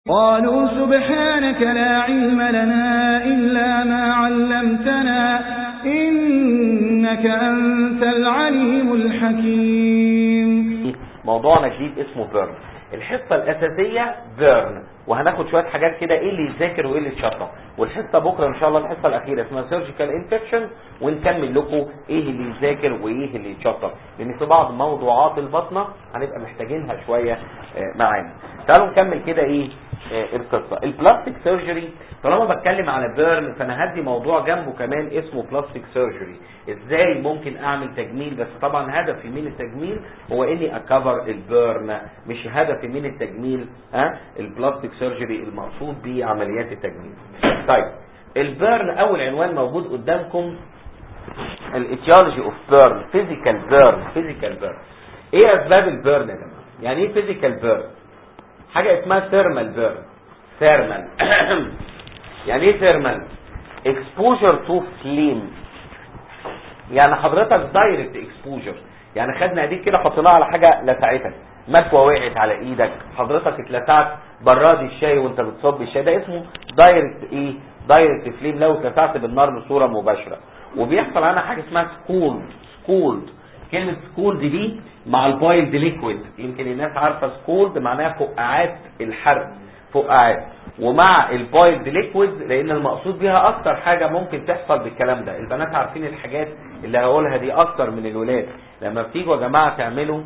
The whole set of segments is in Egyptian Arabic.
قالوا سبحانك لا علم لنا إلا ما علمتنا إنك أنت العليم الحكيم موضوعنا جديد اسمه بيرن الحصة الأساسية بيرن وهناخد شوية حاجات كده ايه اللي يذاكر وايه اللي يتشطب والحصة بكرة ان شاء الله الحصة الأخيرة اسمها سيرجيكال انفكشن ونكمل لكم ايه اللي يذاكر وايه اللي يتشطب لأن في بعض موضوعات البطنة هنبقى محتاجينها شوية آه، معانا تعالوا نكمل كده ايه آه، القصة البلاستيك سيرجري طالما بتكلم على بيرن فانا هدي موضوع جنبه كمان اسمه بلاستيك سيرجري ازاي ممكن اعمل تجميل بس طبعا هدفي من التجميل هو اني اكفر البيرن مش هدفي من التجميل ها البلاستيك سيرجري المقصود بيه عمليات التجميل طيب البيرن اول عنوان موجود قدامكم الاتيولوجي اوف بيرن فيزيكال بيرن فيزيكال بيرن ايه اسباب البيرن يا جماعه يعني ايه فيزيكال بيرن حاجه اسمها ثيرمال بيرن ثيرمال يعني ايه ثيرمال اكسبوجر تو فليم يعني حضرتك دايركت اكسبوجر يعني خدنا ايديك كده حطيناها على حاجه لسعتك مكوه وقعت على ايدك حضرتك اتلسعت براد الشاي وانت بتصب الشاي ده اسمه دايركت ايه دايركت فليم لو اتلسعت بالنار بصوره مباشره وبيحصل عنها حاجه اسمها سكولد سكولد كلمه سكولد دي مع البويلد ليكويد يمكن الناس عارفه سكولد معناها فقاعات الحرق فقاعات ومع البويلد ليكويد لان المقصود بيها اكتر حاجه ممكن تحصل بالكلام ده البنات عارفين الحاجات اللي هقولها دي اكتر من الولاد لما بتيجوا يا جماعه تعملوا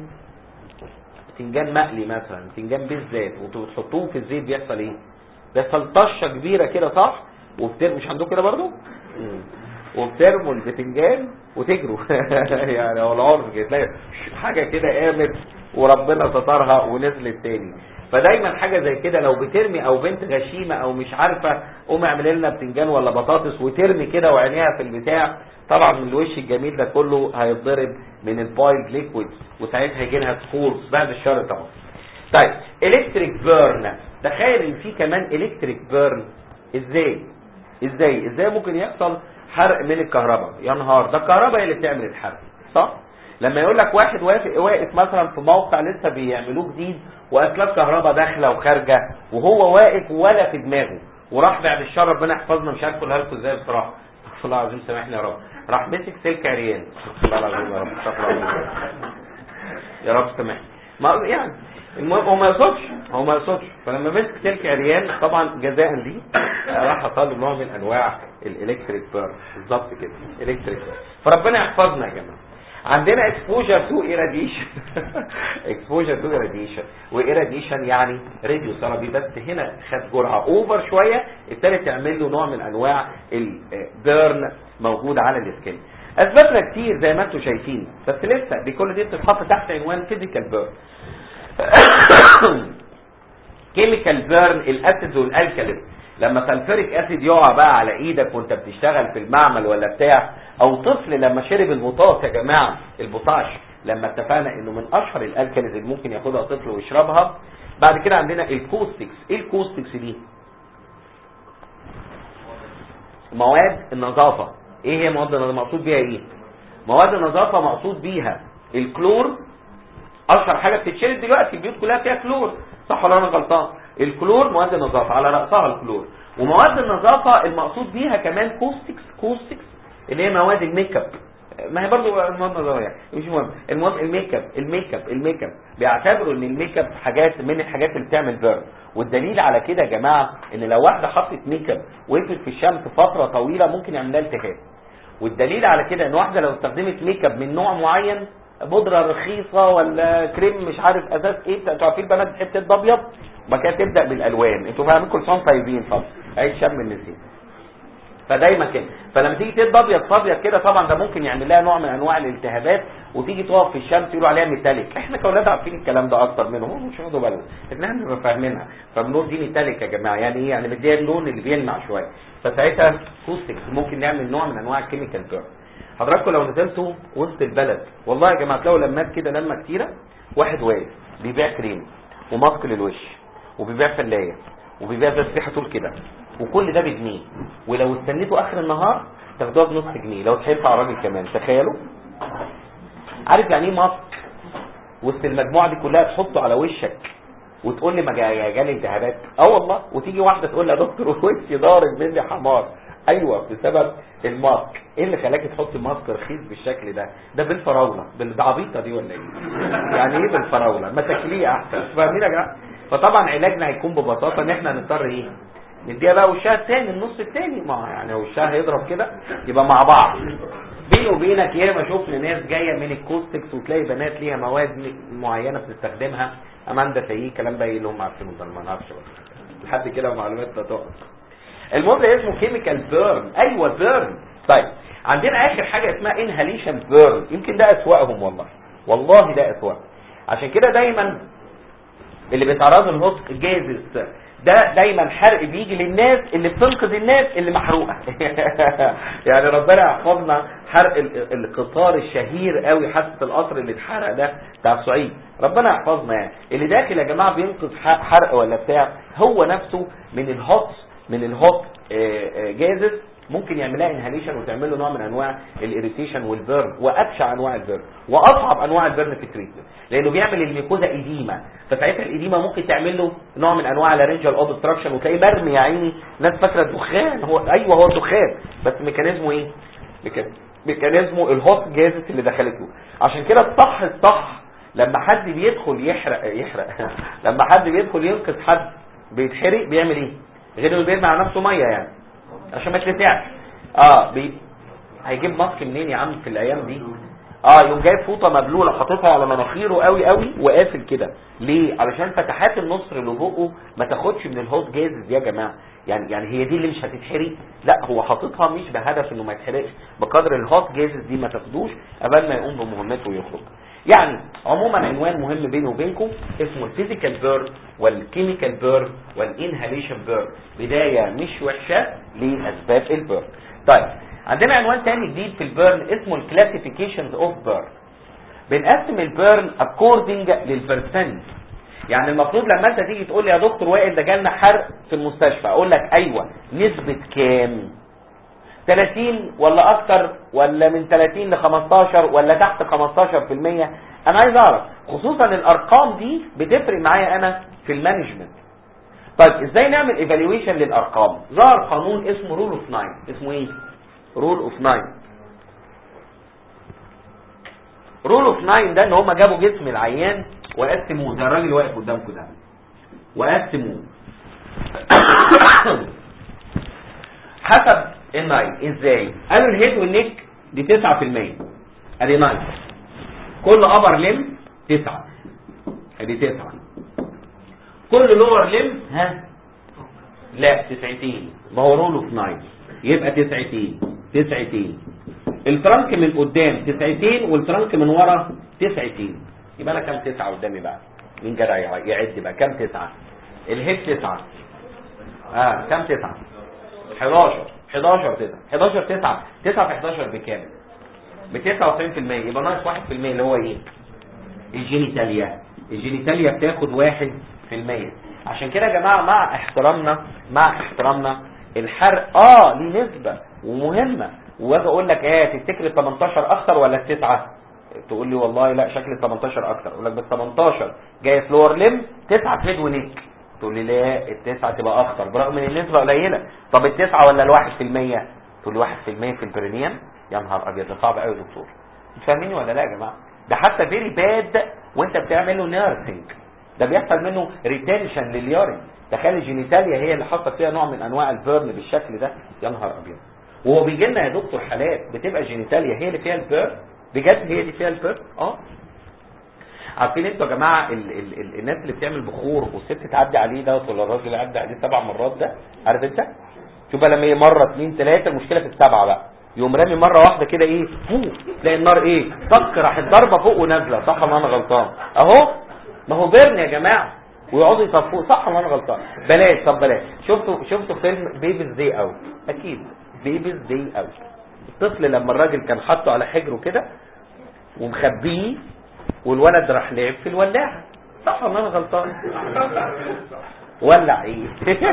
بتنجان مقلي مثلا بتنجان بالزيت وانتوا بتحطوه في الزيت بيحصل ايه بيحصل طشه كبيره كده صح وبتر مش عندكم كده برضو مم. وبترموا البتنجان وتجروا يعني هو العرف كده تلاقي حاجه كده قامت وربنا سترها ونزلت تاني فدايما حاجه زي كده لو بترمي او بنت غشيمه او مش عارفه قوم اعمل لنا بتنجان ولا بطاطس وترمي كده وعينيها في البتاع طبعا من الوش الجميل ده كله هيتضرب من البويلد ليكويد وساعتها هيجي لها سكولز بعد الشر طبعا طيب الكتريك بيرن تخيل ان في كمان الكتريك بيرن ازاي ازاي ازاي ممكن يحصل حرق من الكهرباء يا نهار ده الكهرباء هي اللي بتعمل الحرق صح لما يقول لك واحد واقف واقف مثلا في موقع لسه بيعملوه جديد واسلاك كهرباء داخله وخارجه وهو واقف ولا في دماغه وراح بعد الشر ربنا يحفظنا مش عارف اقولها لكم ازاي بصراحه استغفر الله العظيم سامحني يا رب راح مسك سلك عريان استغفر الله العظيم يا رب استغفر الله العظيم يا رب سامحني ما يعني المهم هو ما يقصدش هو ما يقصدش فلما مسك سلك عريان طبعا جزاء ليه راح اطلب نوع من انواع الالكتريك بيرن بالظبط كده الكتريك فربنا يحفظنا يا جماعه عندنا اكسبوجر تو ايراديشن اكسبوجر تو ايراديشن وايراديشن يعني راديو ثيرابي بس هنا خد جرعه اوفر شويه ابتدت تعمل له نوع من انواع البيرن موجود على السكين اسبابنا كتير زي ما انتم شايفين بس لسه دي كل دي بتتحط تحت عنوان فيزيكال بيرن كيميكال بيرن الاسيد والالكالين لما سلفريك اسيد يقع بقى على ايدك وانت بتشتغل في المعمل ولا بتاع او طفل لما شرب البطاط يا جماعه البطاش لما اتفقنا انه من اشهر الالكاليز اللي ممكن ياخدها طفل ويشربها بعد كده عندنا الكوستكس ايه الكوستكس دي مواد النظافه ايه هي مواد النظافه مقصود بيها ايه مواد النظافه مقصود بيها الكلور اشهر حاجه بتتشرب دلوقتي البيوت كلها فيها كلور صح ولا انا غلطان الكلور مواد النظافه على راسها الكلور ومواد النظافه المقصود بيها كمان كوستكس كوستكس اللي هي مواد الميك اب ما هي برضه مواد نظافه يعني مش مهم المهم الميك اب الميك اب الميك اب بيعتبروا ان الميك اب حاجات من الحاجات اللي بتعمل بيرن والدليل على كده يا جماعه ان لو واحده حطت ميك اب وقفت في الشمس فتره طويله ممكن يعمل لها التهاب والدليل على كده ان واحده لو استخدمت ميك اب من نوع معين بودره رخيصه ولا كريم مش عارف اساس ايه انتوا عارفين البنات بتحب تبقى ابيض وبعد كده تبدا بالالوان انتوا فاهمين كل سنه طيبين طبعا عيد شم النسيم فدايما كده فلما تيجي تبقى ابيض فابيض كده طبعا ده ممكن يعمل لها نوع من انواع الالتهابات وتيجي تقف في الشمس يقولوا عليها ميتاليك احنا كاولاد عارفين الكلام ده اكتر منهم هم مش واخدوا بالهم ان احنا بنبقى فاهمينها فبنقول دي ميتاليك يا جماعه يعني ايه يعني مديها اللون اللي بيلمع شويه فساعتها كوستكس ممكن نعمل نوع من انواع الكيميكال بيرن حضراتكم لو نزلتوا وسط البلد والله يا جماعه تلاقوا لمات كده لمه كتيره واحد واقف بيبيع كريم وماسك للوش وبيبيع فلايه وبيبيع تسريحه طول كده وكل ده بجنيه ولو استنيتوا اخر النهار تاخدوها بنص جنيه لو تحب على الراجل كمان تخيلوا عارف يعني ايه ماسك وسط المجموعه دي كلها تحطه على وشك وتقول لي ما جا- جالي التهابات اه والله وتيجي واحده تقول لي يا دكتور وشي ضارب مني حمار ايوه بسبب الماسك ايه اللي خلاك تحط ماسك رخيص بالشكل ده ده بالفراوله بالعبيطه دي ولا ايه يعني ايه بالفراوله ما تاكليه احسن فاهمين يا جماعه فطبعا علاجنا هيكون ببساطه ان احنا هنضطر ايه نديها بقى وشها التاني النص التاني ما يعني وشها هيضرب كده يبقى مع بعض بيني وبينك ياما شفنا ناس جايه من الكوستكس وتلاقي بنات ليها مواد م- معينه بتستخدمها اماندا سيء كلام بقى اللي هم عارفينه ده ما نعرفش بقى. لحد كده معلومات لا تقف المهم ده اسمه كيميكال بيرن ايوه بيرن طيب عندنا اخر حاجه اسمها انهاليشن بيرن يمكن ده اسوأهم والله والله ده اسوأ عشان كده دايما اللي بيتعرضوا للهوت جازز ده دايما حرق بيجي للناس اللي بتنقذ الناس اللي محروقه يعني ربنا يحفظنا حرق ال- القطار الشهير قوي حادثه القطر اللي اتحرق ده بتاع الصعيد ربنا يحفظنا يعني اللي داخل يا جماعه بينقذ ح- حرق ولا بتاع هو نفسه من الهوت من الهوت جازز ممكن يعملها انهاليشن وتعمل له نوع من انواع الاريتيشن والبيرن وابشع انواع البيرن واصعب انواع البيرن في التريتمنت لانه بيعمل الميكوزا ايديما فساعتها الايديما ممكن تعمل له نوع من انواع الرينجال اوبستراكشن وتلاقيه مرمي يا عيني ناس فاكره الدخان هو ايوه هو الدخان بس ميكانيزمه ايه؟ ميكا- ميكانيزمه الهوت جازز اللي دخلته عشان كده الصح الصح لما حد بيدخل يحرق يحرق لما حد بيدخل ينقذ حد بيتحرق بيعمل ايه؟ غير انه بيرمي على نفسه ميه يعني عشان ما يتلسعش اه بي... هيجيب ماسك منين يا عم في الايام دي اه يقوم جايب فوطه مبلوله حاططها على مناخيره قوي قوي وقافل كده ليه علشان فتحات النصر اللي بقه ما تاخدش من الهوت جازز يا جماعه يعني يعني هي دي اللي مش هتتحرق لا هو حاططها مش بهدف انه ما يتحرقش بقدر الهوت جازز دي ما تاخدوش قبل ما يقوم بمهمته ويخرج يعني عموما عنوان مهم بيني وبينكم اسمه الفيزيكال بيرن والكيميكال بيرن والانهاليشن بيرن بدايه مش وحشه لاسباب البيرن طيب عندنا عنوان تاني جديد في البيرن اسمه الكلاسيفيكيشنز اوف بيرن بنقسم البيرن اكوردنج للبرسنت يعني المفروض لما انت تيجي تقول لي يا دكتور وائل ده جالنا حرق في المستشفى اقول لك ايوه نسبه كام 30 ولا اكتر ولا من 30 ل 15 ولا تحت 15% انا عايز اعرف خصوصا الارقام دي بتفرق معايا انا في المانجمنت طيب ازاي نعمل ايفالويشن للارقام ظهر قانون اسمه رول اوف 9 اسمه ايه رول اوف 9 رول اوف 9 ده ان هم جابوا جسم العيان وقسموه ده الراجل اللي واقف قدامكم ده وقسموه حسب الناين ازاي قالوا الهيد والنيك دي 9% ادي ناين كل ابر لم 9 ادي 9 كل لور لم ها لا 90 ما هو رول اوف 9 يبقى 90 90 الترنك من قدام 90 والترنك من ورا 90 يبقى انا كام 9 قدامي بقى مين جدع يعد بقى كام 9 الهيد 9 اه كام 9 11 11 9 11 9 9 في 11 بكام ب 99% يبقى ناقص 1% اللي هو ايه الجينيتاليا الجينيتاليا بتاخد 1% عشان كده يا جماعه مع احترامنا مع احترامنا الحرق اه ليه نسبه ومهمه واجي اقول لك ايه تفتكر ال 18 اكتر ولا التسعه تقول لي والله لا شكل ال 18 اكتر اقول لك بس 18 جاي فلور لم 9 فيد ونيك تقول لي لا التسعه تبقى اكتر برغم ان النسبه قليله طب التسعه ولا الواحد في المية تقول لي واحد في المية في البرينيان يا نهار ابيض ده صعب قوي يا دكتور فاهميني ولا لا يا جماعه ده حتى فيري باد وانت بتعمل له نيرسينج ده بيحصل منه ريتنشن لليورين تخيل الجينيتاليا هي اللي حصل فيها نوع من انواع البيرن بالشكل ده يا نهار ابيض وهو بيجي لنا يا دكتور حالات بتبقى الجينيتاليا هي اللي فيها البيرن بجد هي اللي فيها البيرن اه عارفين انتوا يا جماعه ال ال ال الناس اللي بتعمل بخور والست تعدي عليه دوت ولا الراجل يعدي عليه سبع مرات ده عارف انت شوف بقى لما ايه مره اثنين ثلاثه المشكله في السبعه بقى يقوم رامي مره واحده كده ايه فوق تلاقي النار ايه طق راحت ضربه فوق ونازله صح ولا انا غلطان اهو ما هو بيرن يا جماعه ويقعدوا يطفوه صح ولا انا غلطان بلاش طب بلاش شفتوا شفتوا فيلم بيبيز دي اوت اكيد بيبيز دي اوت الطفل لما الراجل كان حاطه على حجره كده ومخبيه والولد راح لعب في الولاعه صح ولا انا غلطان ولع ايه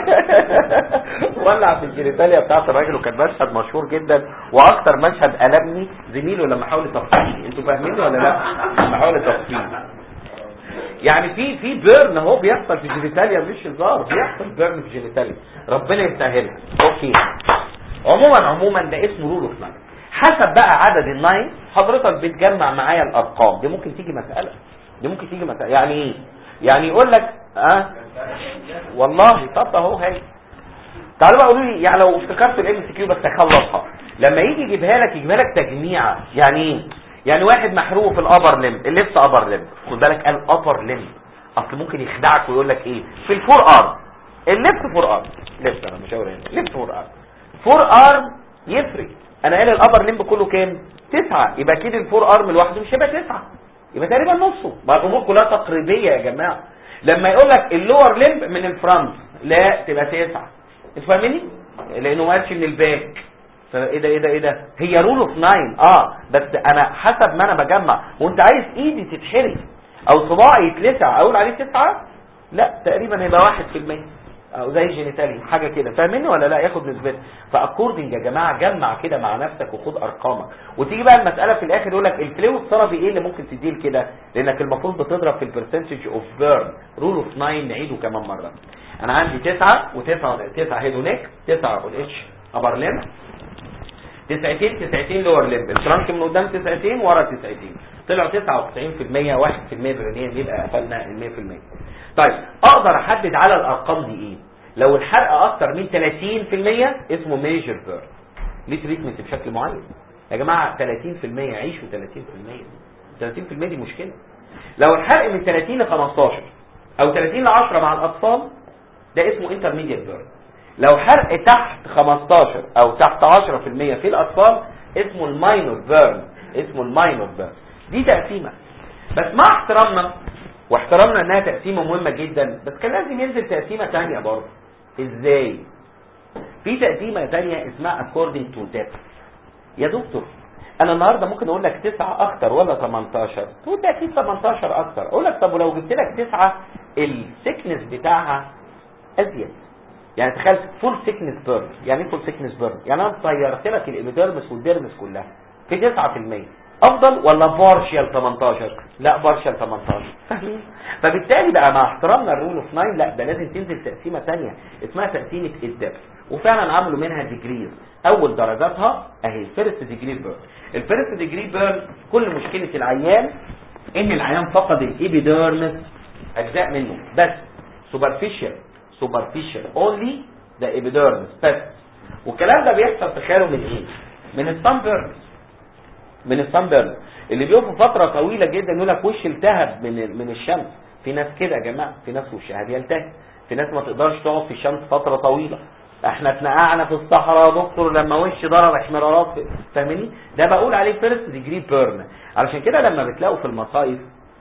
ولع في الجينيتاليا بتاعت الراجل وكان مشهد مشهور جدا واكتر مشهد قلبني زميله لما حاول يطفيه انتوا فاهمين ولا لا لما حاول يطفيه يعني في في بيرن اهو بيحصل في جينيتاليا مش هزار بيحصل بيرن في جينيتاليا ربنا يسهلها اوكي عموما عموما ده اسمه رول اوف ناين حسب بقى عدد الناين حضرتك بتجمع معايا الارقام دي ممكن تيجي مساله دي ممكن تيجي مساله يعني ايه يعني يقول لك اه والله طب اهو هي تعالوا بقى قولوا لي يعني لو افتكرت الام سي كيو بس اخلصها لما يجي يجيبها لك يجيبها لك تجميعه يعني ايه يعني واحد محروق في الابر لم الليفت ابر لم خد بالك قال ابر لم اصل ممكن يخدعك ويقول لك ايه في الفور ارم الليفت فور ارم ليفت انا مش هقول هنا ليفت فور ارم فور ارم يفرق انا قايل الابر لمب كله كام تسعة يبقى اكيد الفور ارم لوحده مش هيبقى تسعة يبقى تقريبا نصه بقى الامور كلها تقريبيه يا جماعه لما يقول لك اللور لمب من الفرونت لا تبقى تسعة تفهمني لانه ما قالش من الباك فايه ده ايه ده ايه ده هي رول اوف ناين اه بس انا حسب ما انا بجمع وانت عايز ايدي تتحرق او صباعي يتلسع اقول عليه تسعة لا تقريبا هيبقى واحد في المية او زي جينيتالي حاجه كده فاهمني ولا لا ياخد نسبته فاكوردنج يا جماعه جمع كده مع نفسك وخد ارقامك وتيجي بقى المساله في الاخر يقول لك الفلويد الصرفي ايه اللي ممكن تديه كده لانك المفروض بتضرب في البرسنتج اوف بيرن رول اوف 9 نعيده كمان مره انا عندي 9 و9 9 هيد ونيك 9 والاتش ابر ليم تسعتين تسعتين لور ليم الترانك من قدام تسعتين ورا تسعتين طلعوا 99% 1% برينين يبقى قفلنا ال 100% طيب اقدر احدد على الارقام دي ايه لو الحرق اكتر من 30% اسمه ميجر بيرن ليه تريتمنت بشكل معين يا جماعه 30% عيشوا 30% 30% دي مشكله لو الحرق من 30 ل 15 او 30 ل 10 مع الاطفال ده اسمه انترميديت بيرن لو حرق تحت 15 او تحت 10% في الاطفال اسمه الماينور بيرن اسمه الماينور بيرن دي تقسيمه بس مع احترامنا واحترامنا انها تقسيمه مهمه جدا بس كان لازم ينزل تقسيمه ثانيه برضه ازاي في تقسيمه ثانيه اسمها according to depth يا دكتور انا النهارده ممكن اقول لك 9 اكتر ولا 18 تقول ده اكيد 18 اكتر اقول لك طب ولو جبت لك 9 السكنس بتاعها ازيد يعني تخيل فول سيكنس بيرن يعني ايه فول سيكنس بيرن يعني انا طيرت لك الابيديرمس والديرمس كلها في 9% افضل ولا بارشال 18 لا بارشال 18 فاهمين فبالتالي بقى مع احترامنا الرول اوف 9 لا ده لازم تنزل تقسيمه ثانيه اسمها تقسيمه الدبس وفعلا عملوا منها ديجريز اول درجاتها اهي فيرست ديجري بيرن الفيرست ديجري بيرن كل مشكله العيان ان العيان فقد الابيديرمس اجزاء منه بس سوبرفيشال سوبرفيشال اونلي ذا ايبيديرمس بس والكلام ده بيحصل تخيلوا من ايه من الصن بيرن من الصن بيرن اللي بيقفوا فتره طويله جدا يقول لك وش التهب من من الشمس في ناس كده يا جماعه في ناس وشها بيلتهب في ناس ما تقدرش تقعد في الشمس فتره طويله احنا اتنقعنا في الصحراء يا دكتور لما وش ضرب احمرارات فاهمني ده بقول عليه فيرست ديجري بيرن علشان كده لما بتلاقوا في المصايف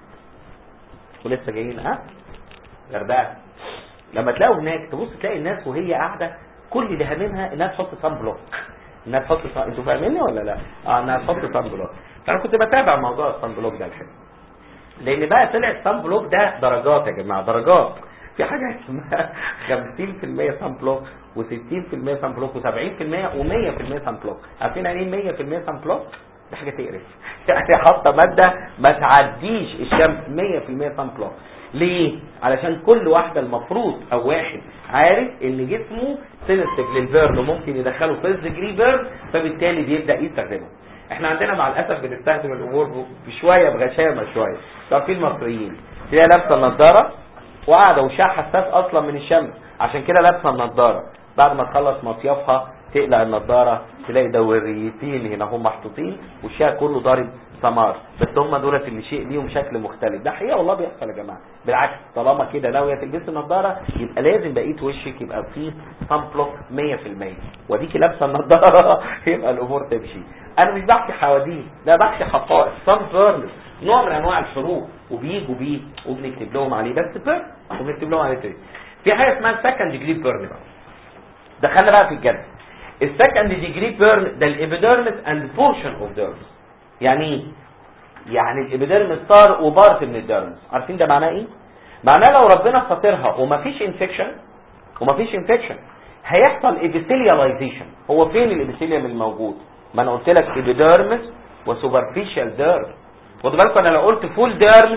ولسه جايين ها غردقه لما تلاقوا هناك تبص تلاقي الناس وهي قاعده كل اللي هاممها انها تحط صن بلوك انها تحط صن... انتوا فاهميني ولا لا اه انها تحط صن بلوك فانا كنت بتابع موضوع الصن بلوك ده الحقيقه لان بقى طلع الصن بلوك ده درجات يا جماعه درجات في حاجه اسمها 50% صن بلوك و60% صن بلوك و70% و100% صن بلوك عارفين يعني ايه 100% صن بلوك دي حاجه تقرف يعني حاطه ماده ما تعديش الشمس 100% صن بلوك ليه علشان كل واحدة المفروض او واحد عارف ان جسمه سنسيف للبيرن وممكن يدخله فيرست ديجري بيرن فبالتالي بيبدا يستخدمه احنا عندنا مع الاسف بنستخدم الامور بشويه بغشامه شويه تعرفين المصريين تلاقي لابسه النضاره وقاعده وشها حساس اصلا من الشمس عشان كده لابسه النضاره بعد ما تخلص مصيافها تقلع النضاره تلاقي دوريتين هنا هم محطوطين وشها كله ضارب سمار بس هم دولت اللي شيء ليهم شكل مختلف ده حقيقه والله بيحصل يا جماعه بالعكس طالما كده ناويه تلبسي النضاره يبقى لازم بقيه وشك يبقى فيه صن بلوك 100% وديكي لابسه النضاره يبقى الامور تمشي انا مش بحكي حواديت ده بحكي حقائق صن بيرن نوع من انواع الحروق وبيجوا بيه وبنكتب لهم عليه بس بيرن وبنكتب لهم عليه تاني في حاجه اسمها سكند ديجري بيرن بقى دخلنا بقى في الجد السكند ديجري بيرن ده الابيديرمس اند بورشن اوف ديرمس يعني ايه يعني الابيديرمس صار وبارت من الديرمس عارفين ده معناه ايه معناه لو ربنا ساطرها ومفيش انفكشن ومفيش انفكشن هيحصل ابيثيلياليزيشن هو فين الابيثيليوم الموجود ما انا قلت لك ابيديرمس وسوبرفيشال ديرم خد بالكم انا لو قلت فول ديرمس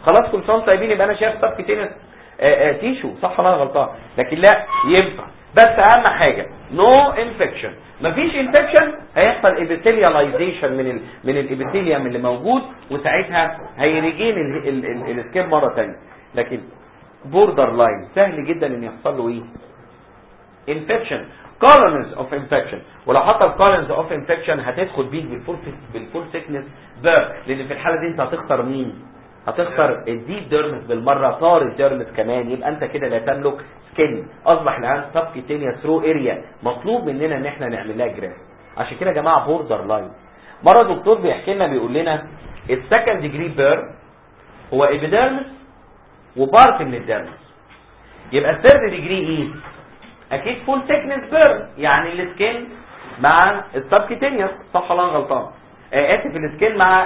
خلاص كل سنه وانتم طيبين يبقى انا شايف سبكتينس تيشو صح ولا انا غلطان لكن لا ينفع بس اهم حاجه نو انفكشن مفيش انفكشن هيحصل ابيثيلياليزيشن من ال من الابيثيليوم اللي موجود وساعتها هيريجين السكين مره ثانيه لكن بوردر لاين سهل جدا ان يحصل له ايه انفكشن colonies اوف انفكشن ولو حصل colonies اوف انفكشن هتدخل بيك بالفول بالفول سيكنس بير لان في الحاله دي انت هتخسر مين هتخسر الديب ديرمس بالمره طار الديرمس كمان يبقى انت كده لا تملك سكين اصبح الان سبكيتينيا ثرو اريا مطلوب مننا ان احنا نعمل لها جراف عشان كده يا جماعه بوردر لاين مره دكتور بيحكي لنا بيقول لنا السكند ديجري بير هو ايبيديرمس وبارت من الديرمس يبقى الثيرد ديجري ايه اكيد فول ثيكنس بيرن يعني السكين مع السبكيتينيوس صح ولا انا غلطان آه اسف السكين مع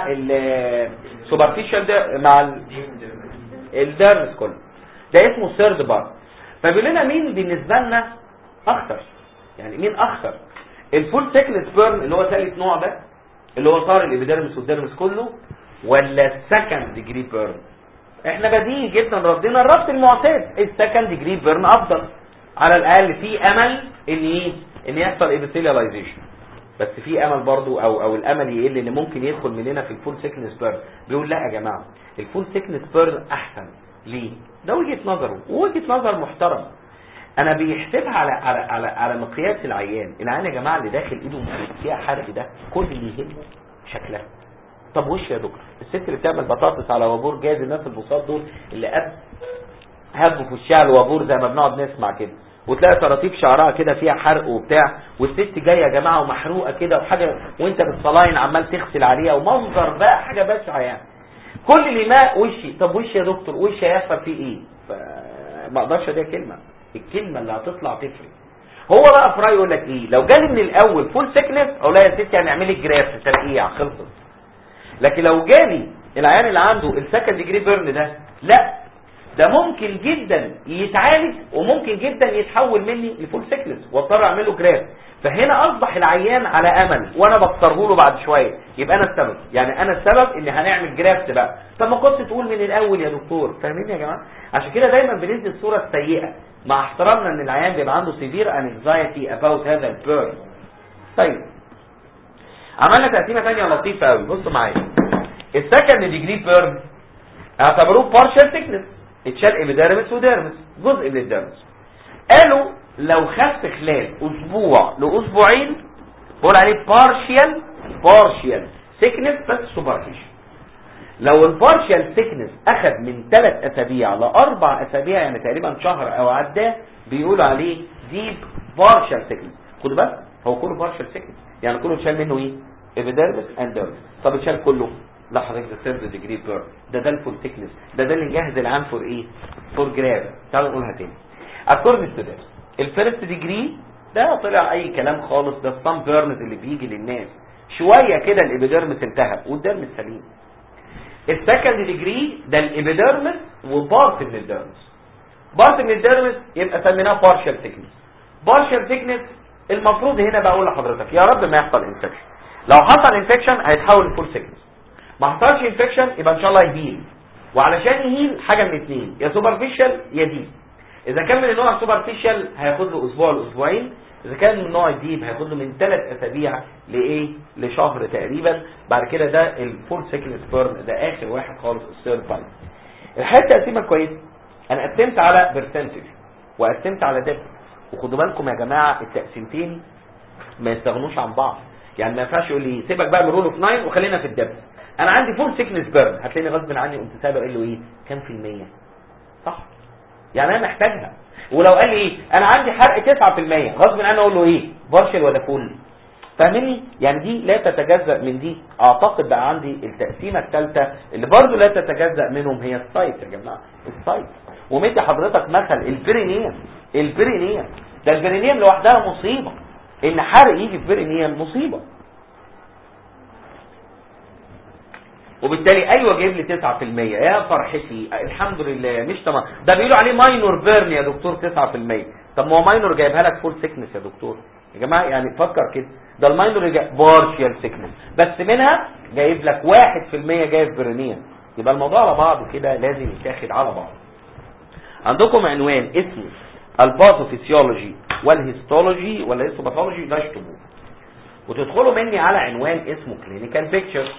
السوبرفيشال مع الديرمس كله ده اسمه ثيرد بارت فبيقول لنا مين بالنسبه لنا اخطر يعني مين اخطر الفول ثيكنس بيرن اللي هو ثالث نوع ده اللي هو صار الابيديرمس والديرمس كله ولا السكند ديجري بيرن احنا بديهي جدا ردينا الربط المعتاد السكند ديجري بيرن افضل على الاقل في امل ان ايه ان يحصل ابيثيلياليزيشن بس في امل برضو او او الامل يقل ان ممكن يدخل مننا في الفول سيكنس بيرن بيقول لا يا جماعه الفول سيكنس بيرن احسن ليه ده وجهه نظره ووجهه نظر محترم انا بيحسبها على على على على مقياس العيان العيان يا جماعه اللي داخل ايده فيها حرق ده كل اللي يهمه شكلها طب وش يا دكتور الست اللي بتعمل بطاطس على وابور جاز الناس البساط دول اللي قد هبوا في وشها الوابور زي ما بنقعد نسمع كده وتلاقي طراطيف شعرها كده فيها حرق وبتاع والست جايه يا جماعه ومحروقه كده وحاجه وانت بالصلاين عمال تغسل عليها ومنظر بقى حاجه بشعه يعني كل اللي ما وشي طب وشي يا دكتور وشي هيحصل فيه ايه فما اقدرش اديها كلمه الكلمه اللي هتطلع تفرق هو بقى في رايه يقول لك ايه لو جالي من الاول فول سيكنس اقول لها يا ستي هنعمل لك جراف ترقيع خلصت لكن لو جالي العيان اللي عنده السكند ديجري بيرن ده لا ده ممكن جدا يتعالج وممكن جدا يتحول مني لفول سيكنس واضطر اعمل له جراف فهنا اصبح العيان على امل وانا بختاره له بعد شويه يبقى انا السبب يعني انا السبب ان هنعمل جرافت بقى طب ما كنت تقول من الاول يا دكتور فاهمين يا جماعه عشان كده دايما بندي الصوره السيئه مع احترامنا ان العيان بيبقى عنده سيفير انكزايتي اباوت هذا البيرن طيب عملنا تقسيمه ثانيه لطيفه قوي بصوا معايا السكند ديجري بيرن اعتبروه بارشال سيكنس اتشال ايبيديرمس وديرمس جزء من الديرمس قالوا لو خف خلال اسبوع لاسبوعين بقول عليه بارشال بارشال سيكنس بس سوبرفيشال لو البارشال سيكنس اخذ من ثلاث اسابيع لاربع اسابيع يعني تقريبا شهر او عداه بيقولوا عليه ديب بارشال سيكنس خدوا بالك هو كله بارشال سيكنس يعني كله اتشال منه ايه ايبيديرمس اند ديرمس طب اتشال كله لا حضرتك ده ثيرد ديجري بير ده ده الفول ثيكنس ده ده اللي نجهز العام فور ايه فور جراف تعالوا نقولها تاني اكوردنج تو ذات الفيرست ديجري ده طلع اي كلام خالص ده الصام بيرنز اللي بيجي للناس شويه كده الابيديرمس التهب والديرمس سليم السكند ديجري ده الابيديرمس وبارت من الديرمس بارت من الديرمس يبقى سميناه بارشال ثيكنس بارشال ثيكنس المفروض هنا بقول لحضرتك يا رب ما يحصل انفكشن لو حصل انفكشن هيتحول لفول ثيكنس ما حصلش انفكشن يبقى ان شاء الله يهيل وعلشان يهيل حاجه من الاثنين يا سوبرفيشال يا ديب اذا كان من النوع السوبرفيشال هياخد له اسبوع لاسبوعين اذا كان من النوع الديب هياخد له من ثلاث اسابيع لايه لشهر تقريبا بعد كده ده الفول سيكنس بيرن ده اخر واحد خالص الثيرد تايم الحته تقسيمه كويسه انا قسمت على برسنتج وقسمت على ديب وخدوا بالكم يا جماعه التقسيمتين ما يستغنوش عن بعض يعني ما ينفعش يقول لي سيبك بقى من رول اوف 9 وخلينا في الدب انا عندي فول سيكنس بيرن هتلاقيني غصب عني قمت سابق قايل له ايه كام في المية صح يعني انا محتاجها ولو قال لي ايه انا عندي حرق 9% غصب عني اقول له ايه بارشل ولا فول فاهمني يعني دي لا تتجزأ من دي اعتقد بقى عندي التقسيمه الثالثه اللي برضو لا تتجزأ منهم هي السايت يا جماعه السايت ومدي حضرتك مثل البرينيم البرينيم ده البرينيم لوحدها مصيبه ان حرق يجي في برينيم مصيبه وبالتالي ايوه جايب لي 9% يا فرحتي الحمد لله مش تمام ده بيقولوا عليه ماينور بيرن يا دكتور 9% طب ما هو ماينور جايبها لك فول سيكنس يا دكتور يا جماعه يعني فكر كده ده الماينور جايب بارشال سيكنس بس منها جايب لك 1% جايب برينيا يبقى الموضوع على بعض كده لازم يتاخد على بعض عندكم عنوان اسمه الباثوفيسيولوجي والهيستولوجي ولا الهيستوباثولوجي ده اشتبوه وتدخلوا مني على عنوان اسمه كلينيكال بيكتشر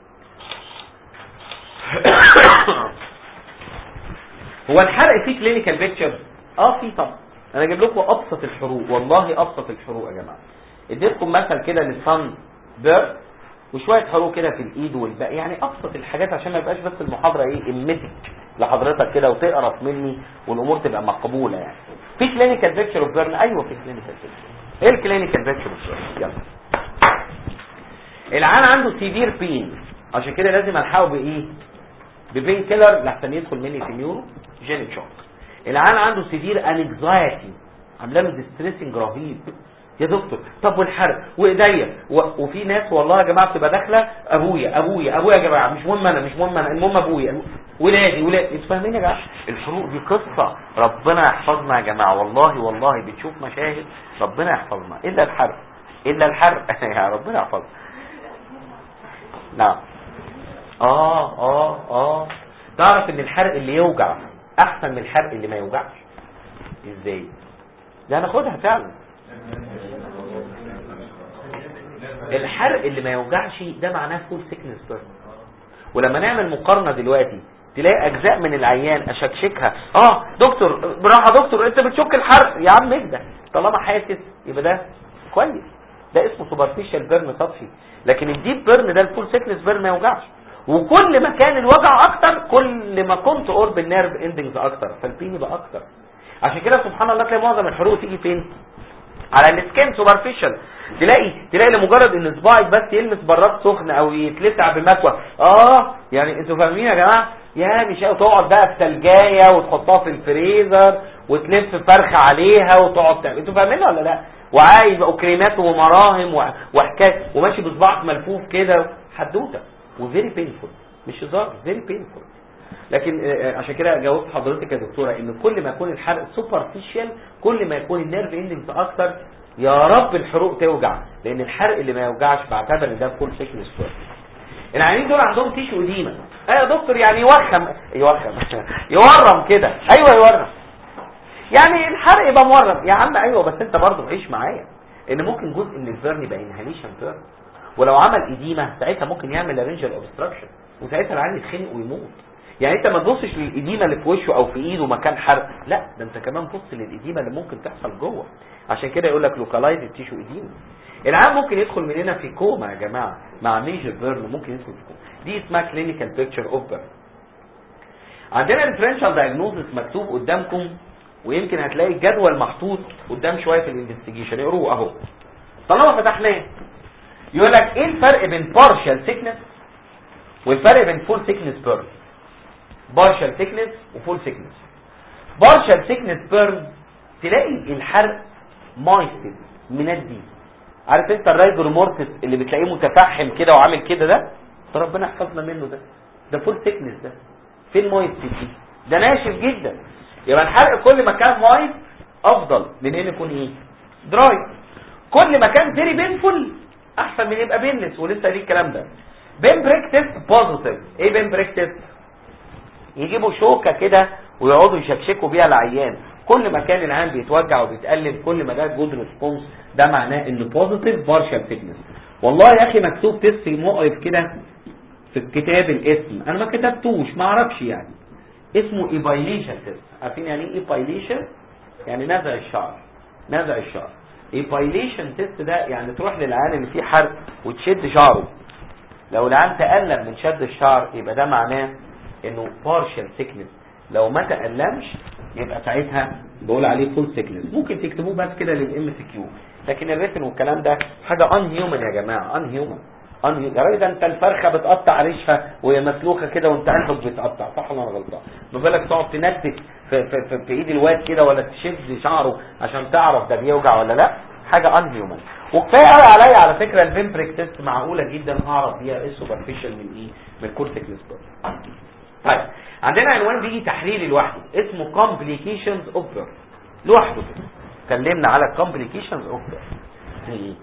هو الحرق فيه كلينيكال بيكتشر اه في طبعا انا اجيب لكم ابسط الحروق والله ابسط الحروق يا جماعه اديتكم مثل كده للصن بير وشويه حروق كده في الايد والباقي يعني ابسط الحاجات عشان ما يبقاش بس المحاضره ايه امتك لحضرتك كده وتقرف مني والامور تبقى مقبوله يعني في كلينيكال بيكتشر اوف بيرن ايوه في كلينيكال بيكتشر ايه الكلينيكال بيكتشر اوف بيرن يلا العيان عنده سيفير بين عشان كده لازم الحقه بايه ببين كيلر لحسن يدخل مني في نيورو جينيك شوك العيان عنده سيفير انكزايتي عامله له ديستريسنج رهيب يا دكتور طب والحرق وايديا و... وفي ناس والله يا جماعه بتبقى داخله ابويا ابويا ابويا يا جماعه مش مهم انا مش مهم انا المهم ابويا ولادي ولادي انتوا فاهمين يا جماعه الحروق دي قصه ربنا يحفظنا يا جماعه والله والله بتشوف مشاهد ربنا يحفظنا الا الحرق الا الحرق يا ربنا يحفظنا نعم اه اه اه تعرف ان الحرق اللي يوجع احسن من الحرق اللي ما يوجعش ازاي ده هناخدها فعلا الحرق اللي ما يوجعش ده معناه فول سيكنس بيرن ولما نعمل مقارنه دلوقتي تلاقي اجزاء من العيان اشكشكها اه دكتور براحه دكتور انت بتشك الحرق يا عم اهدى طالما حاسس يبقى ده كويس ده اسمه سوبرفيشال بيرن سطحي لكن الديب بيرن ده الفول سيكنس بيرن ما يوجعش وكل ما كان الوجع اكتر كل ما كنت قرب النيرف اندنجز اكتر فالبين يبقى اكتر عشان كده سبحان الله تلاقي معظم الحروق تيجي فين على السكين سوبرفيشال تلاقي تلاقي لمجرد ان صباعك بس يلمس براد سخن او يتلسع بمكوى اه يعني انتوا فاهمين يا جماعه يا مش تقعد بقى في ثلجايه وتحطها في الفريزر وتلف فرخه عليها وتقعد تعمل انتوا فاهمين ولا لا وعايز بقى كريمات ومراهم وحكايه وماشي بصباعك ملفوف كده حدوته وفيري بينفول مش هزار فيري بينفول لكن عشان كده جاوبت حضرتك يا دكتوره ان كل ما يكون الحرق سوبرفيشال كل ما يكون النيرف اندنجز اكتر يا رب الحروق توجع لان الحرق اللي ما يوجعش بعتبر ان ده فول سيكنس ستوري العيانين دول عندهم تيشو اديمه ايه يا دكتور يعني يوخم يوخم يورم كده ايوه يورم يعني الحرق يبقى مورم يا عم ايوه بس انت برضه عيش معايا ان ممكن جزء من البيرن يبقى انهاليشن بيرن ولو عمل اديمه ساعتها ممكن يعمل لارنجال اوبستراكشن وساعتها العيان يتخنق ويموت يعني انت ما تبصش للاديمه اللي في وشه او في ايده مكان حرق لا ده انت كمان بص للاديمه اللي ممكن تحصل جوه عشان كده يقول لك لوكالايز تيشو اديمه العيان ممكن يدخل مننا في كوما يا جماعه مع ميجر بيرن ممكن يدخل في كوما دي اسمها كلينيكال بيكتشر اوف بيرن عندنا الديفرنشال دايجنوزس مكتوب قدامكم ويمكن هتلاقي الجدول محطوط قدام شويه في الانفستيجيشن اقروه اهو طالما فتحناه يقول لك ايه الفرق بين بارشال سيكنس والفرق بين فول سيكنس بيرن بارشال سيكنس وفول سيكنس بارشال سيكنس بيرن تلاقي الحرق مايستد مندي عارف انت الرايجر مورتس اللي بتلاقيه متفحم كده وعامل كده ده ده ربنا يحفظنا منه ده ده فول سيكنس ده فين مايستد دي ده ناشف جدا يبقى الحرق كل ما كان مايست افضل من ان يكون ايه دراي كل ما كان فيري بينفول احسن من يبقى بينلس ولسه ليه الكلام ده بين بريك تيست بوزيتيف ايه بين بريك تيست يجيبوا شوكه كده ويقعدوا يشكشكوا بيها العيان كل ما كان العيان بيتوجع وبيتقلب كل ما ده جود ريسبونس ده معناه انه بوزيتيف بارشال سيكنس والله يا اخي مكتوب تيست مقرف كده في الكتاب الاسم انا ما كتبتوش ما اعرفش يعني اسمه ايبايليشن تيست عارفين يعني ايه ايبايليشن يعني نزع الشعر نزع الشعر ايبايليشن تيست ده يعني تروح للعيان اللي فيه حرق وتشد شعره لو العيان تألم من شد الشعر يبقى ده معناه انه بارشال سيكنس لو ما تألمش يبقى ساعتها بقول عليه فول سيكنس ممكن تكتبوه بس كده للام سي كيو لكن الريتن والكلام ده حاجه ان هيومن يا جماعه ان هيومن ان يا راجل ده انت الفرخه بتقطع ريشها وهي مسلوخه كده وانت قلبك بيتقطع صح ولا انا غلطان ما بالك تقعد تنتك في, في, في, في ايد الواد كده ولا تشد شعره عشان تعرف ده بيوجع ولا لا حاجه ان هيومن وكفايه قوي عليا على فكره الفيمبريك تيست معقوله جدا هعرف بيها ايه السوبرفيشال من ايه من الكورتيك نسبر طيب عندنا عنوان بيجي تحليلي لوحده اسمه complications of birth لوحده اتكلمنا على complications of birth ايه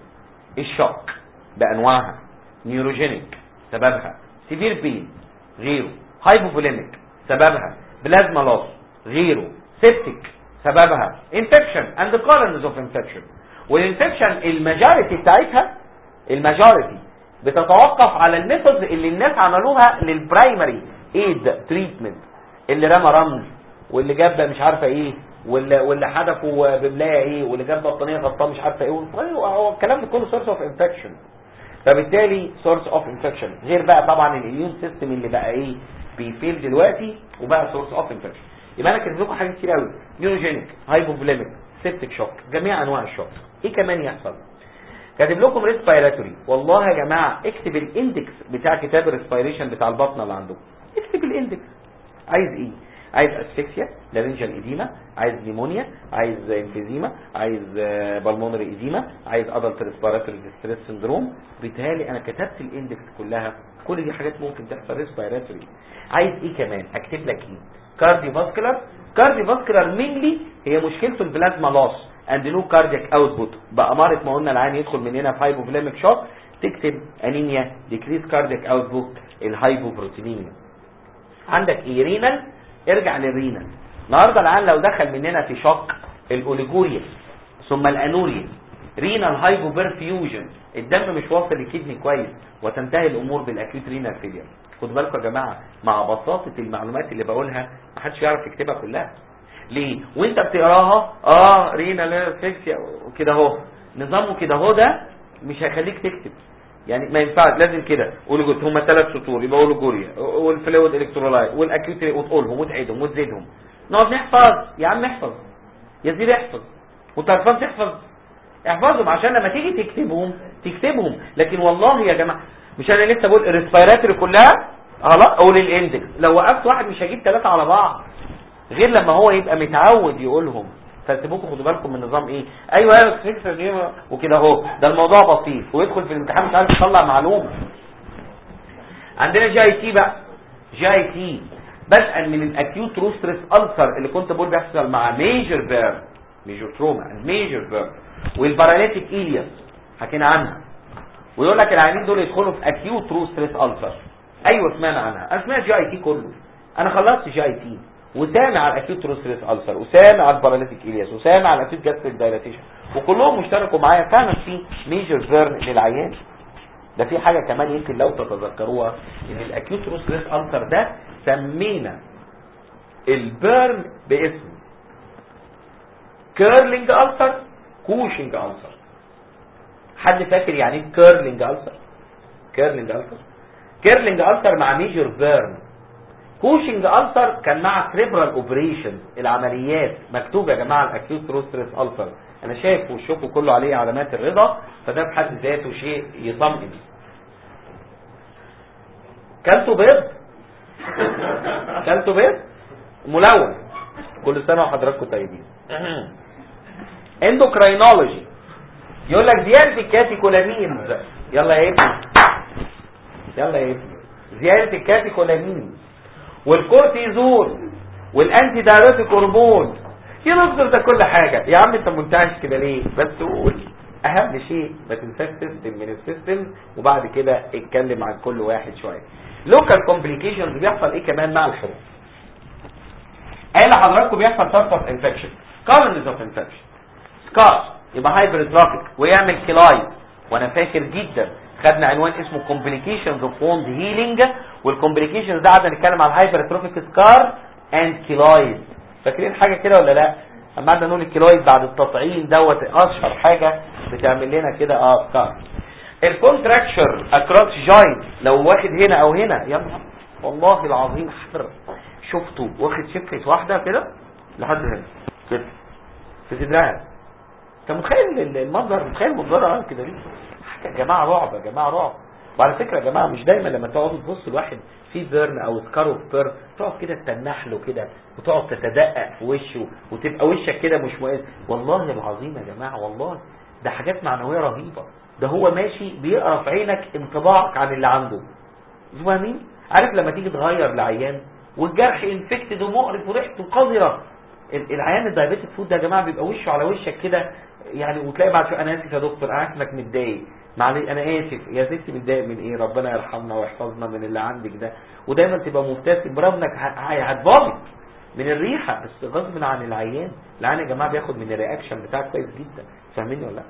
الشوك بانواعها نيوروجينيك سببها سيفير بين غيره هايبوفوليميك سببها بلازما لوس غيره سيبتيك سببها انفكشن اند كورنز اوف انفكشن والانفكشن الماجوريتي بتاعتها الماجوريتي بتتوقف على الميثودز اللي الناس عملوها للبرايمري ايد تريتمنت اللي رمى رمز واللي جاب مش عارفه ايه واللي واللي حدفه بملايه ايه واللي جاب بطانيه غطاه مش عارفه ايه هو الكلام ده كله سورس اوف انفكشن فبالتالي سورس اوف انفكشن غير بقى طبعا الاميون سيستم اللي بقى ايه بيفيل دلوقتي وبقى سورس اوف انفكشن يبقى انا كاتب لكم حاجات كتير قوي نيوروجينيك هايبوفوليميك سيبتيك شوك جميع انواع الشوك ايه كمان يحصل كاتب لكم ريسبيراتوري والله يا جماعه اكتب الاندكس بتاع كتاب الريسبيريشن بتاع البطنه اللي عندكم اكتب الاندكس عايز ايه عايز اسفكسيا لارنجال ايديما عايز نيمونيا عايز انفيزيما عايز بالمونري ايديما عايز ادلت ريسبيراتوري ديستريس سندروم بيتهيألي انا كتبت الاندكس كلها كل دي حاجات ممكن تحصل ريسبيراتوري عايز ايه كمان اكتب لك ايه كاردي فاسكولار كاردي فاسكولار مينلي هي مشكلته البلازما لوس اند نو كاردياك اوتبوت بأمارة ما قلنا العين يدخل من هنا في هايبوفليميك شوك تكتب انيميا ديكريس كاردياك اوتبوت الهايبوبروتينيميا عندك ايه رينال ارجع للرينال النهارده العين لو دخل مننا في شوك الاوليجوريا ثم الانوريا رينال هايبوبرفيوجن الدم مش واصل للكدني كويس وتنتهي الامور بالاكيوت رينال فيلير خدوا بالكم يا جماعه مع بساطه المعلومات اللي بقولها ما حدش يعرف يكتبها كلها ليه وانت بتقراها اه رينال اسفكسيا وكده اهو نظامه كده اهو ده مش هيخليك تكتب يعني ما ينفعش لازم كده قول هم ثلاث سطور يبقى اولوجوريا والفلويد الكترولايت والاكيوت وتقولهم وتعيدهم وتزيدهم نقعد نحفظ يا عم احفظ يا سيدي احفظ وانت عرفان تحفظ احفظهم عشان لما تيجي تكتبهم تكتبهم لكن والله يا جماعه مش انا لسه بقول الريسبيراتوري كلها خلاص قول الاندكس لو وقفت واحد مش هجيب ثلاثه على بعض غير لما هو يبقى متعود يقولهم فسيبوكم خدوا بالكم من نظام ايه ايوه ايوه فكره دي وكده اهو ده الموضوع بسيط ويدخل في الامتحان مش عارف يطلع معلومه عندنا جي اي تي بقى جي اي تي بدءا من الاكيوت روسترس السر اللي كنت بقول بيحصل مع ميجر بيرن ميجر تروما ميجر بيرن والباراليتيك ايلياس حكينا عنها ويقول لك العيانين دول يدخلوا في اكيوت روسترس السر ايوه سمعنا عنها انا سمعت جي اي تي كله انا خلصت جي اي تي وسامع على الاكيوت روستريس السر وسامع على الباراليتيك الياس وسامع على الاكيوت جاستريك دايلاتيشن وكلهم مشتركوا معايا فعلا في ميجر بيرن للعيان ده في حاجه كمان يمكن لو تتذكروها ان الاكيوت روستريس السر ده سمينا البيرن باسم كيرلينج السر كوشنج السر حد فاكر يعني ايه كيرلينج السر كيرلينج السر كيرلينج السر مع ميجر بيرن كوشنج ألسر كان مع سريبرال اوبريشن العمليات مكتوب يا جماعه الاكيوت روستريس ألسر انا شايف وشكوا كله عليه علامات الرضا فده بحد ذاته شيء يطمئن كلتوا بيض كلتوا بيض ملون كل سنه وحضراتكم طيبين اندوكراينولوجي يقول لك زياده الكاتيكولامينز يلا يا ابني يلا يا ابني زياده الكاتيكولامينز والكورتيزون والانتي دايروتيك هرمون ينظر ده كل حاجة يا عم انت منتعش كده ليه بس قول اهم شيء ما تنساش سيستم من السيستم وبعد كده اتكلم عن كل واحد شوية لوكال كومبليكيشنز بيحصل ايه كمان مع الحروب قال لحضراتكم بيحصل سارت اوف انفكشن كارنز اوف انفكشن سكار يبقى هايبرتروفيك ويعمل كلايد وانا فاكر جدا خدنا عنوان اسمه complications of wound healing والcomplications ده قعدنا نتكلم على الهايبرتروفيك سكار اند كيلويد فاكرين حاجه كده ولا لا اما قعدنا نقول الكيلويد بعد التطعيم دوت اشهر حاجه بتعمل لنا كده اه سكار الكونتراكشر اكروس جوينت لو واخد هنا او هنا يا نهار والله العظيم حر شفته واخد شفه واحده كده لحد هنا كده في صدرها انت متخيل المنظر متخيل منظرها كده ليه يا جماعه رعب يا جماعه رعب وعلى فكره يا جماعه مش دايما لما تقعدوا تبصوا لواحد في بيرن او سكارو في بيرن تقعد كده تتنح له كده وتقعد تتدقق في وشه وتبقى وشك كده مش مؤذي والله العظيم يا جماعه والله ده حاجات معنويه رهيبه ده هو ماشي بيقرا في عينك انطباعك عن اللي عنده فاهمين عارف لما تيجي تغير لعيان والجرح انفكتد ومقرف وريحته قذره ال- العيان الدايابيتك فود ده يا جماعه بيبقى وشه على وشك كده يعني وتلاقي بعد شويه انا اسف يا دكتور انا عارف انك متضايق معلش انا اسف يا ستي متضايق من ايه ربنا يرحمنا ويحفظنا من اللي عندك ده ودايما تبقى مبتسم برغم انك ه- ه- هتباظ من الريحه بس غصب عن العيان العيان يا جماعه بياخد من الرياكشن بتاعك كويس جدا فاهميني ولا لا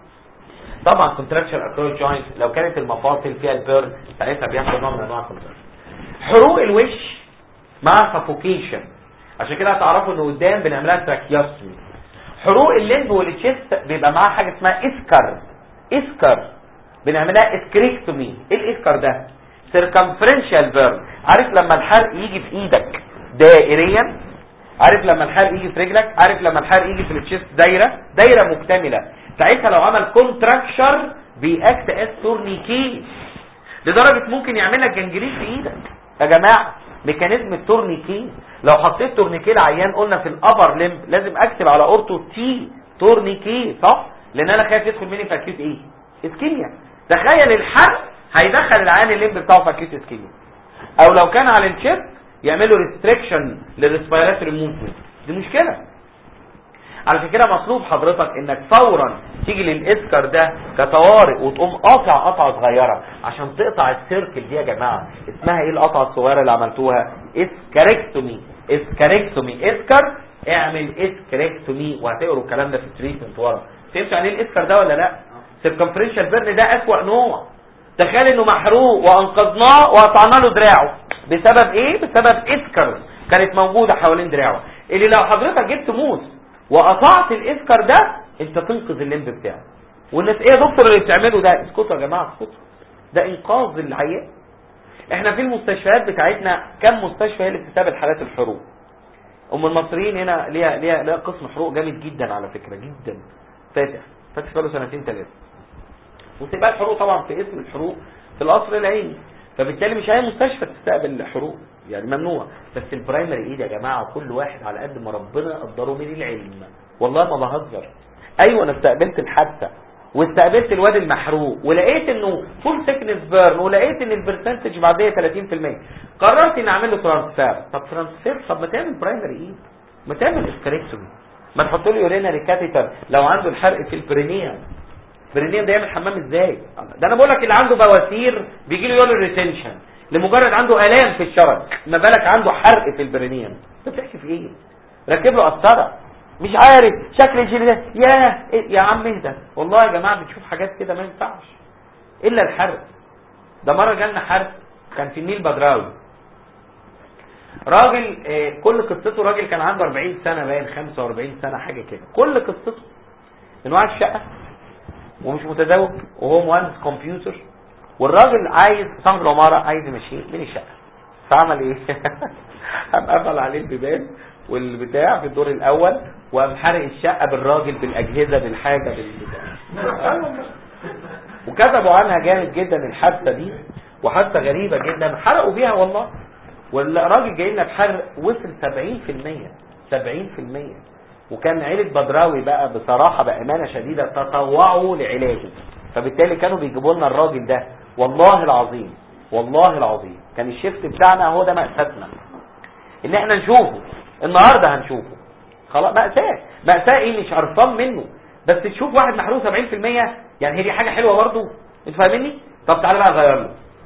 طبعا كونتراكشن اكروس جوينت لو كانت المفاصل فيها البيرن ساعتها بيحصل نوع من انواع الكونتراكشن حروق الوش مع سفوكيشن عشان كده هتعرفوا ان قدام بنعملها تراكيوستومي حروق الليمب والتشيست بيبقى معاها حاجه اسمها اسكر اسكر بنعملها اسكريكتومي ايه الاسكر ده سيركمفرنشال بيرن عارف لما الحرق يجي في ايدك دائريا عارف لما الحرق يجي في رجلك عارف لما الحرق يجي في التشيست دايره دايره مكتمله ساعتها لو عمل كونتراكشر بيأكت اس تورنيكي لدرجه ممكن يعمل لك جنجريت في ايدك يا جماعه ميكانيزم التورنيكي لو حطيت تورنيكي العيان قلنا في الابر لمب لازم اكتب على اورتو تي تورنيكي صح لان انا خايف يدخل مني في اكيوت ايه اسكيميا تخيل الحرق هيدخل العيان الليمب بتاعه في اكيوت اسكيميا او لو كان على الشيب يعملوا ريستريكشن للريسبيراتوري موفمنت دي مشكله علشان كده مطلوب حضرتك انك فورا تيجي للاسكر ده كطوارئ وتقوم قاطع قطعه صغيره عشان تقطع السيركل دي يا جماعه اسمها ايه القطعه الصغيره اللي عملتوها اسكاريكتومي اسكاريكتومي اسكر اعمل اسكاريكتومي وهتقروا الكلام ده في التريتمنت ورا فهمتوا يعني ايه الاسكر ده ولا لا سيركمفرنشال بيرن ده اسوأ نوع تخيل انه محروق وانقذناه وقطعنا له دراعه بسبب ايه بسبب اسكر كانت موجوده حوالين دراعه اللي لو حضرتك جبت موس وقطعت الاسكر ده انت تنقذ الليمب بتاعه والناس ايه يا دكتور اللي بتعمله ده اسكتوا يا جماعه اسكتوا ده انقاذ العيان احنا في المستشفيات بتاعتنا كم مستشفى هي اللي بتستقبل حالات الحروق ام المصريين هنا ليها ليها ليها قسم حروق جامد جدا على فكره جدا فاتح فاتح بقاله سنتين ثلاثه وتبقى الحروق طبعا في اسم الحروق في القصر العيني فبالتالي مش اي مستشفى تستقبل الحروق يعني ممنوع بس البرايمري ايد يا جماعه كل واحد على قد ما ربنا قدره من العلم والله ما بهزر ايوه انا استقبلت الحادثه واستقبلت الواد المحروق ولقيت انه فول سيكنس بيرن ولقيت ان البرسنتج بعديه 30% قررت ان اعمل له ترانسفير طب ترانسفير طب ما تعمل برايمري ايد ما تعمل اسكريكتومي ما تحط له يورينري كاتيتر لو عنده الحرق في البرينيوم البرينيوم ده يعمل حمام ازاي ده انا بقول لك اللي عنده بواسير بيجي له يقول ريتنشن لمجرد عنده الام في الشرج ما بالك عنده حرق في البرينيوم انت بتحكي في ايه ركب له قسطره مش عارف شكل الجيل ده يا إيه يا عم اهدى والله يا جماعه بتشوف حاجات كده ما ينفعش الا الحرق ده مره جالنا حرق كان في النيل بدراوي راجل آه، كل قصته راجل كان عنده 40 سنه باين 45 سنه حاجه كده كل قصته من وعي الشقه ومش متزوج وهو مهندس كمبيوتر والراجل عايز صاحب العماره عايز يمشيه من الشقه فعمل ايه قام قفل عليه البيبان والبتاع في الدور الاول وقام حرق الشقه بالراجل بالاجهزه بالحاجه بالبتاع آه والله. وكتبوا عنها جامد جدا الحادثه دي وحادثه غريبه جدا حرقوا بيها والله والراجل جاي لنا بحرق وصل 70% 70% وكان عيلة بدراوي بقى بصراحة بأمانة شديدة تطوعوا لعلاجه فبالتالي كانوا بيجيبوا لنا الراجل ده والله العظيم والله العظيم كان الشيفت بتاعنا هو ده مأساتنا ان احنا نشوفه النهارده هنشوفه خلاص مأساة مأساة ايه مش عرفان منه بس تشوف واحد محروق 70% يعني هي دي حاجة حلوة برضه انت فاهمني طب تعالى بقى نغير له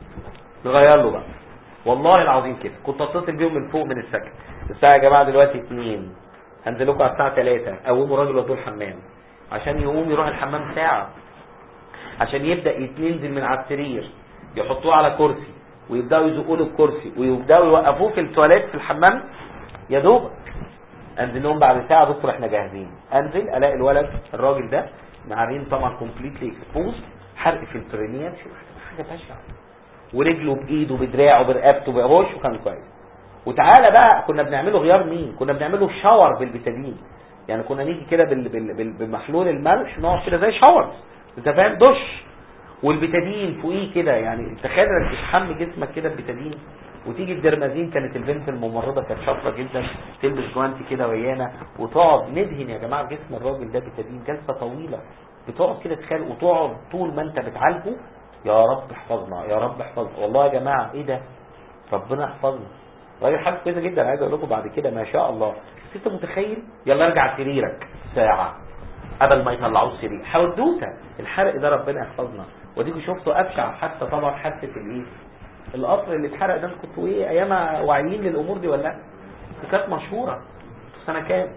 نغير له بقى والله العظيم كده كنت اتصل بيهم من فوق من السكن الساعة يا جماعة دلوقتي 2 هنزل لكم على الساعة 3 قوموا راجل ودوه الحمام عشان يقوم يروح الحمام ساعة عشان يبدأ ينزل من على السرير يحطوه على كرسي ويبداوا يزقوا له الكرسي ويبداوا يوقفوه في التواليت في الحمام يا دوبك انزل لهم بعد ساعه دكتور احنا جاهزين انزل الاقي الولد الراجل ده معارين طبعا كومبليتلي اكسبوز حرق في البرينيال شوف حاجه بشعه ورجله بايده بدراعه برقبته بهوش وكان كويس وتعالى بقى كنا بنعمله غيار مين كنا بنعمله شاور بالبتادين يعني كنا نيجي كده بال... بال... بال... بمحلول الملح نقعد كده زي شاور انت فاهم دش والبتادين فوقيه كده يعني تخيل انك تحمي جسمك كده ببتادين وتيجي الدرمازين كانت البنت الممرضه كانت شاطره جدا تلبس جوانتي كده ويانا وتقعد ندهن يا جماعه جسم الراجل ده بتادين جلسه طويله بتقعد كده تخيل وتقعد طول ما انت بتعالجه يا رب احفظنا يا رب احفظنا والله يا جماعه ايه ده ربنا يحفظنا راجل حاجه كويسه جدا عايز اقول لكم بعد كده ما شاء الله انت متخيل يلا ارجع سريرك ساعه قبل ما يطلعوه السرير حدوته الحرق ده ربنا يحفظنا وديكوا شفتوا ابشع حتى طبعا حادثه الايه القطر اللي اتحرق ده انتوا كنتوا ايه ايام واعيين للامور دي ولا لا دي كانت مشهوره سنه كام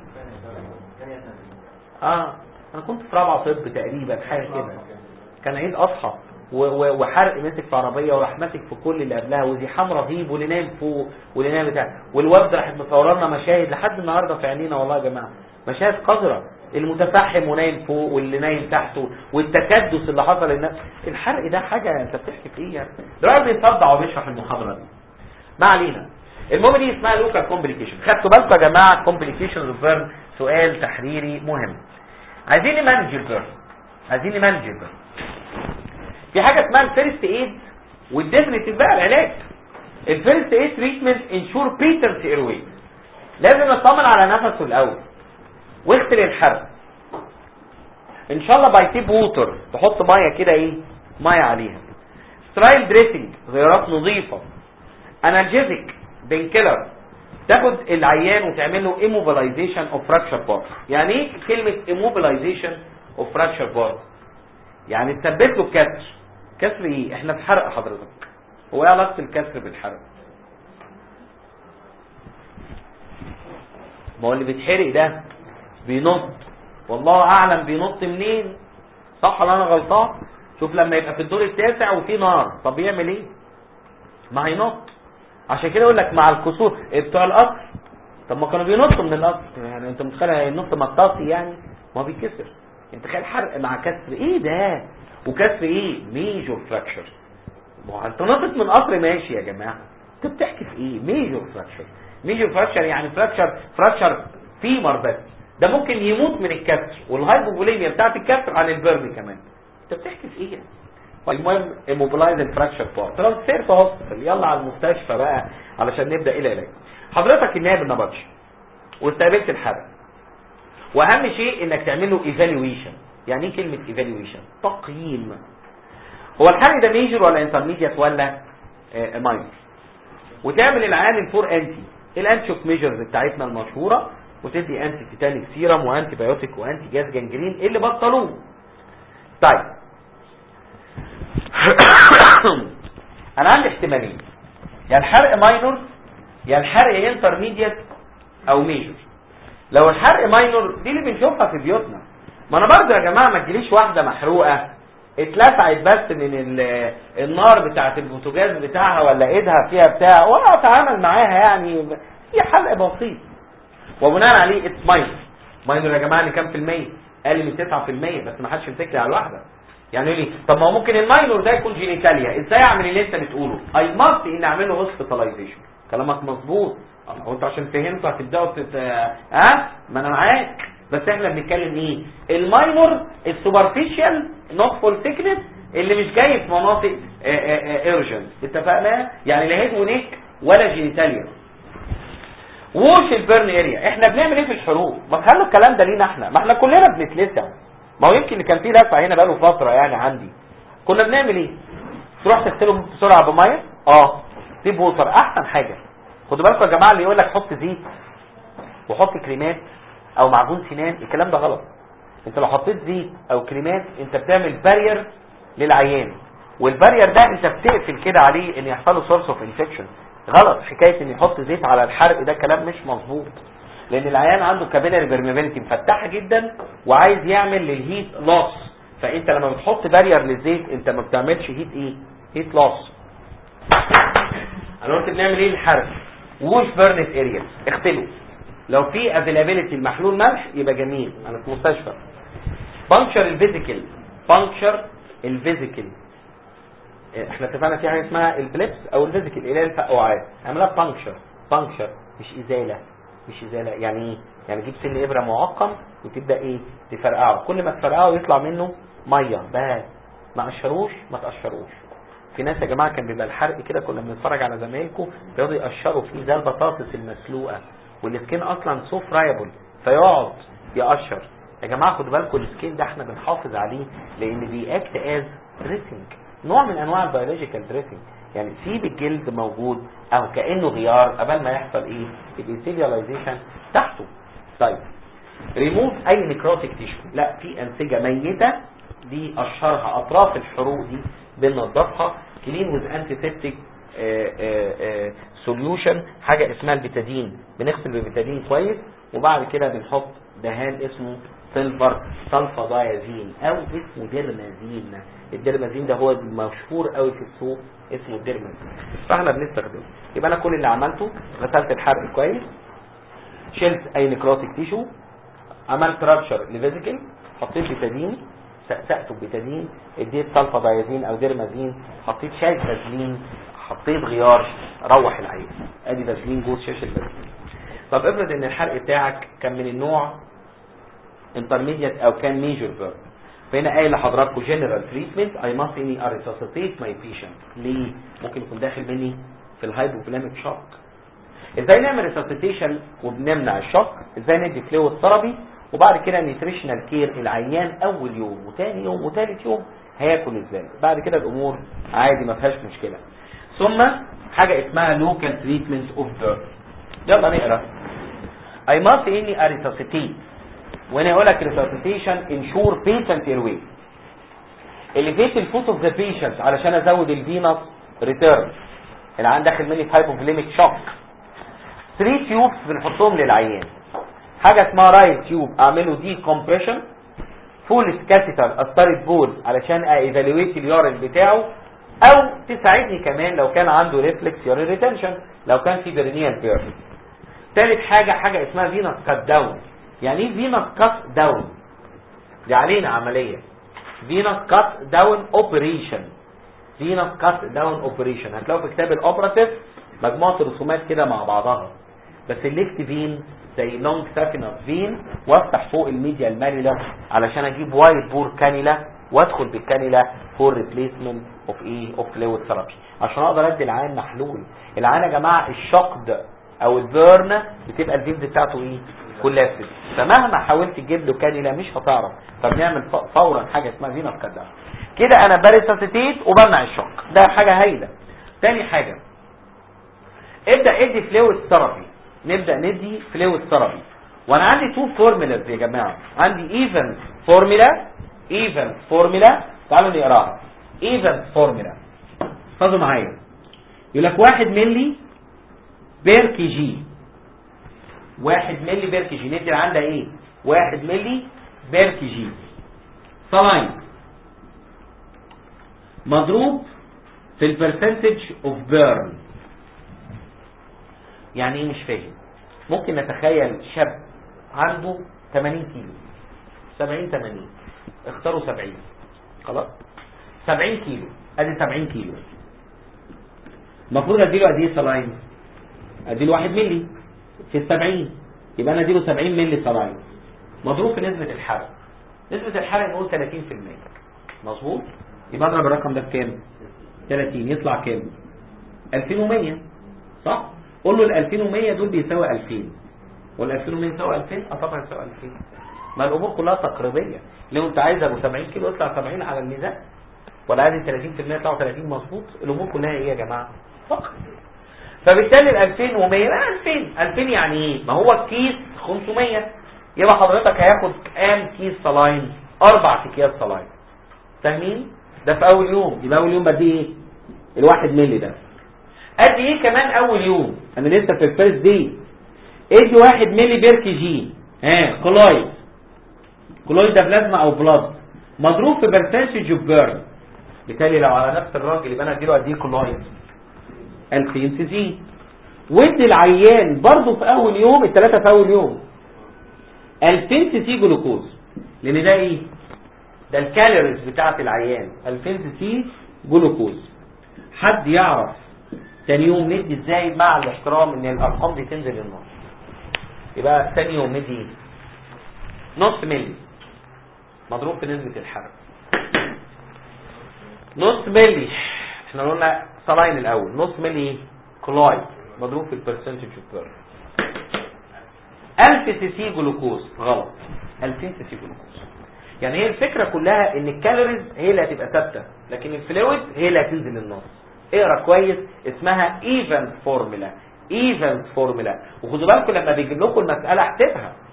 اه انا كنت في رابعه طب تقريبا حاجه كده كان عيد اضحى و- و- وحرق مسك في عربيه وراح ماسك في كل اللي قبلها وزحام رهيب واللي نايم فوق واللي نايم بتاع والوفد راحت مصوره لنا مشاهد لحد النهارده في عينينا والله يا جماعه مشاهد قذره المتفحم ونايم فوق واللي نايم تحته والتكدس اللي حصل للناس الحرق ده حاجه انت بتحكي في ايه يعني دلوقتي بيتصدع وبيشرح المحاضره دي ما علينا المهم دي اسمها لوكال كومبليكيشن خدتوا بالكم يا جماعه كومبليكيشن اوف بيرن سؤال تحريري مهم عايزين نمانج البيرن عايزين نمانج البيرن في حاجه اسمها الفيرست ايد والديفنتيف بقى العلاج الفيرست ايد تريتمنت انشور بيترز ايروي لازم نطمن على نفسه الاول واغسل الحرق ان شاء الله باي تيب ووتر تحط ميه كده ايه ميه عليها سترايل دريسنج غيارات نظيفه انالجيزيك بين كيلر تاخد العيان وتعمل له ايموبيلايزيشن اوف فراكشر بارت يعني ايه كلمه ايموبيلايزيشن اوف فراكشر بارت يعني تثبت له الكسر كسر ايه احنا في حرق حضرتك هو ايه علاقه الكسر بالحرق ما هو اللي بيتحرق ده بينط والله اعلم بينط منين صح ولا انا غلطان شوف لما يبقى في الدور التاسع وفي نار طب يعمل ايه ما هينط عشان كده يقول لك مع الكسور بتوع القطر طب ما كانوا بينطوا من القطر يعني انت متخيل هينط مطاطي يعني ما هو بيتكسر انت تخيل حرق مع كسر ايه ده وكسر ايه ميجور فراكشر ما هو انت نطت من قطر ماشي يا جماعه انت بتحكي في ايه ميجور فراكشر ميجور فراكشر يعني فراكشر فراكشر فيمر بس ده ممكن يموت من الكسر والهايبوفوليميا بتاعت الكسر عن البرن كمان انت بتحكي في ايه المهم immobilize الفراكشر بارت لو سير في هوسبيتال يلا على المستشفى بقى علشان نبدا الى العلاج حضرتك النائب النبطش واستقبلت الحرق واهم شيء انك تعمل له ايفالويشن يعني ايه كلمه ايفالويشن تقييم هو الحرق ده ميجر ولا انترميديت ولا آه ماينر وتعمل العيان الفور انتي الانتشوك ميجرز بتاعتنا المشهوره وتدي انتي تيتانيك سيرم وانتي بايوتيك وانتي جاز جنجرين اللي بطلوه طيب انا عندي احتمالين يا الحرق ماينور يا الحرق انترميديت او ميجور لو الحرق ماينور دي اللي بنشوفها في بيوتنا ما انا برضه يا جماعه ما تجيليش واحده محروقه اتلسعت بس من ال- النار بتاعه البوتاجاز بتاعها ولا ايدها فيها بتاع وانا اتعامل معاها يعني هي حرق بسيط وبناء عليه اتس ماينور ماينور يا جماعه اللي كام في المية اقل من 9% بس ما حدش يمسك لي على الواحده يعني يقول لي طب ما هو ممكن الماينور ده يكون جينيتاليا ازاي اعمل اللي انت بتقوله اي ماست ان اعمله هوسبيتاليزيشن كلامك مظبوط هو انت عشان فهمتوا هتبداوا تت... ها ما انا معاك بس احنا بنتكلم ايه الماينور السوبرفيشال نوت فول سيكنس اللي مش جاي في مناطق ايرجنت اتفقنا يعني لا هيد ونيك ولا جينيتاليا ووش البيرن اريا احنا بنعمل ايه في الحروق ما خلوا الكلام ده لينا احنا ما احنا كلنا بنتلسع ما هو يمكن اللي كان فيه لسع هنا بقاله فتره يعني عندي كنا بنعمل ايه تروح تغسله بسرعه بميه اه تيب ووتر احسن حاجه خدوا بالكم يا جماعه اللي يقول لك حط زيت وحط كريمات او معجون سنان الكلام ده غلط انت لو حطيت زيت او كريمات انت بتعمل بارير للعيان والبارير ده انت بتقفل كده عليه ان يحصل له سورس اوف انفكشن غلط حكايه ان يحط زيت على الحرق ده كلام مش مظبوط لان العيان عنده كابيلاري بيرميبيليتي مفتحه جدا وعايز يعمل للهيت لوس فانت لما بتحط بارير للزيت انت ما بتعملش هيت ايه هيت لوس انا قلت بنعمل ايه الحرق ووش بيرنت اريا اختلوا لو في افيلابيلتي المحلول ملح يبقى جميل انا في مستشفى بانكشر الفيزيكال بانكشر الفيزيكال احنا اتفقنا في حاجه اسمها البليبس او الفيزيكال اللي هي الفقاعات اعملها بانكشر بانكشر مش ازاله مش ازاله يعني ايه يعني تجيب سن ابره معقم وتبدا ايه تفرقعه كل ما تفرقعه يطلع منه ميه بس ما قشروش ما تقشروش في ناس يا جماعه كان بيبقى الحرق كده كنا بنتفرج على زمايلكم بيقعدوا يقشروا فيه زي البطاطس المسلوقه والسكين اصلا سو فرايبل فيقعد يقشر يا جماعه خدوا بالكم السكين ده احنا بنحافظ عليه لان بيأكت از دريسنج نوع من انواع البيولوجيكال دريسنج يعني سيب الجلد موجود او كانه غيار قبل ما يحصل ايه الانسيلياليزيشن تحته طيب ريموف اي نكروتيك تيشو لا في انسجه ميته دي اشهرها اطراف الحروق دي بننضفها كلين وذ انتي سيبتيك سوليوشن حاجه اسمها البيتادين بنغسل بالبيتادين كويس وبعد كده بنحط دهان اسمه سيلفر سلفادايازين او اسمه ديرمازين الديرمازين ده هو المشهور قوي في السوق اسمه الديرمازين فاحنا بنستخدمه يبقى انا كل اللي عملته غسلت الحرق كويس شلت اي نكروتيك تيشو عملت رابشر لفيزيكال حطيت بيتادين سقسقته ببيتادين اديت سلفادايازين او ديرمازين حطيت شاي فازلين حطيت غيار روح العين ادي فازلين جوز شاشه الفازلين طب افرض ان الحرق بتاعك كان من النوع انترميديت او كان ميجور فيرب فهنا قايل لحضراتكم جنرال تريتمنت اي ماست اني اريسوسيتيت ماي بيشنت ليه ممكن يكون داخل مني في الهايبوفلاميك شوك ازاي نعمل ريسوسيتيشن وبنمنع الشوك ازاي ندي فلويد ثيرابي وبعد كده نيوتريشنال كير العيان اول يوم وتاني يوم وتالت يوم هياكل ازاي بعد كده الامور عادي ما فيهاش مشكله ثم حاجه اسمها لوكال تريتمنت اوف بيرث يلا نقرا I must اني resuscitate وانا اقول لك resuscitation ensure patient airway elevate the foot of the patient علشان ازود الفينس ريتيرن العيان داخل مني في هايبوفليميك شوك 3 تيوبس بنحطهم للعيان حاجه اسمها رايت تيوب اعمله دي كومبريشن فول كاسيتر استرد بول علشان ايفالويت اليورين بتاعه او تساعدني كمان لو كان عنده ريفلكس يورين ريتنشن لو كان في برينيال بيرن ثالث حاجه حاجه اسمها فينس كات داون يعني ايه فينس كات داون دي علينا عمليه فينس كات داون اوبريشن فينس كات داون اوبريشن هتلاقوا في كتاب الاوبراتيف مجموعه رسومات كده مع بعضها بس الليفت فين زي لونج سافينر فين وافتح فوق الميديا المانيلا علشان اجيب وايد بور كانيلا وادخل بالكانيلا فور ريبليسمنت اوف ايه اوف فلويد ثيرابي عشان اقدر ادي العيان محلول العيان يا جماعه الشقد او البيرن بتبقى الفيلز بتاعته ايه كولابس فمهما حاولت تجيب له كانيلا مش هتعرف فبنعمل فورا حاجه اسمها فينس كده كده انا بريساسيتيت وبمنع الشق ده حاجه هايله تاني حاجه ابدا ادي فلويد ثيرابي نبدا ندي فلويد ثيرابي وانا عندي تو فورمولاز يا جماعه عندي ايفن فورمولا ايفن فورمولا تعالوا نقراها ايفن فورمولا احفظوا معايا يقول لك 1 ملي بير كي جي 1 ملي بير كي جي ندي عندها ايه 1 ملي بير كي جي صلاين مضروب في البرسنتج اوف بيرن يعني ايه مش فاهم ممكن نتخيل شاب عنده 80 كيلو 70 80 اختاروا 70 خلاص 70 كيلو ادي 70 كيلو المفروض اديله قد ايه سلاين اديله 1 مللي في ال 70 يبقى انا اديله 70 مللي سلاين مضروب في نسبه الحرق نسبه الحرق نقول 30% مظبوط يبقى اضرب الرقم ده بكام 30 يطلع كام 2100 صح قول له ال 2100 دول بيساوي 2000 وال 2100 يساوي 2000 اه طبعا يساوي 2000 ما الامور كلها تقريبيه لو انت عايز ابو 70 كيلو يطلع 70 على الميزان ولا عايز 30% يطلعوا 30 مظبوط الامور كلها ايه يا جماعه فقط فبالتالي ال 2100 لا 2000 2000 يعني ايه ما هو الكيس 500 يبقى حضرتك هياخد كام كيس صلاين اربع اكياس صلاين فاهمين ده في اول يوم يبقى اول يوم بدي ايه الواحد ملي ده قد ايه كمان اول يوم انا لسه في الفيرست دي ادي واحد ملي بير كي جي ها كولايد كولايد ده بلازما او بلاد مضروب في برسنتج اوف بيرن بالتالي لو على نفس الراجل يبقى انا اديله قد ايه كولايد 2000 سي جي وادي العيان برضه في اول يوم الثلاثه في اول يوم 2000 سي سي جلوكوز لان ده ايه ده الكالوريز بتاعت العيان 2000 سي سي جلوكوز حد يعرف تاني يوم ندي ازاي مع الاحترام ان الارقام دي تنزل للنص يبقى تاني يوم ندي ايه نص ملي مضروب في نسبة الحرق نص ملي احنا قلنا صلاين الاول نص ملي كلويد مضروب في البرسنتج اوف بيرن 1000 سي سي جلوكوز غلط 2000 سي سي جلوكوز يعني هي الفكرة كلها ان الكالوريز هي اللي هتبقى ثابتة لكن الفلويد هي اللي هتنزل للنص اقرا كويس اسمها ايفنت فورمولا ايفنت فورمولا وخدوا بالكم لما بيجيب لكم المساله احسبها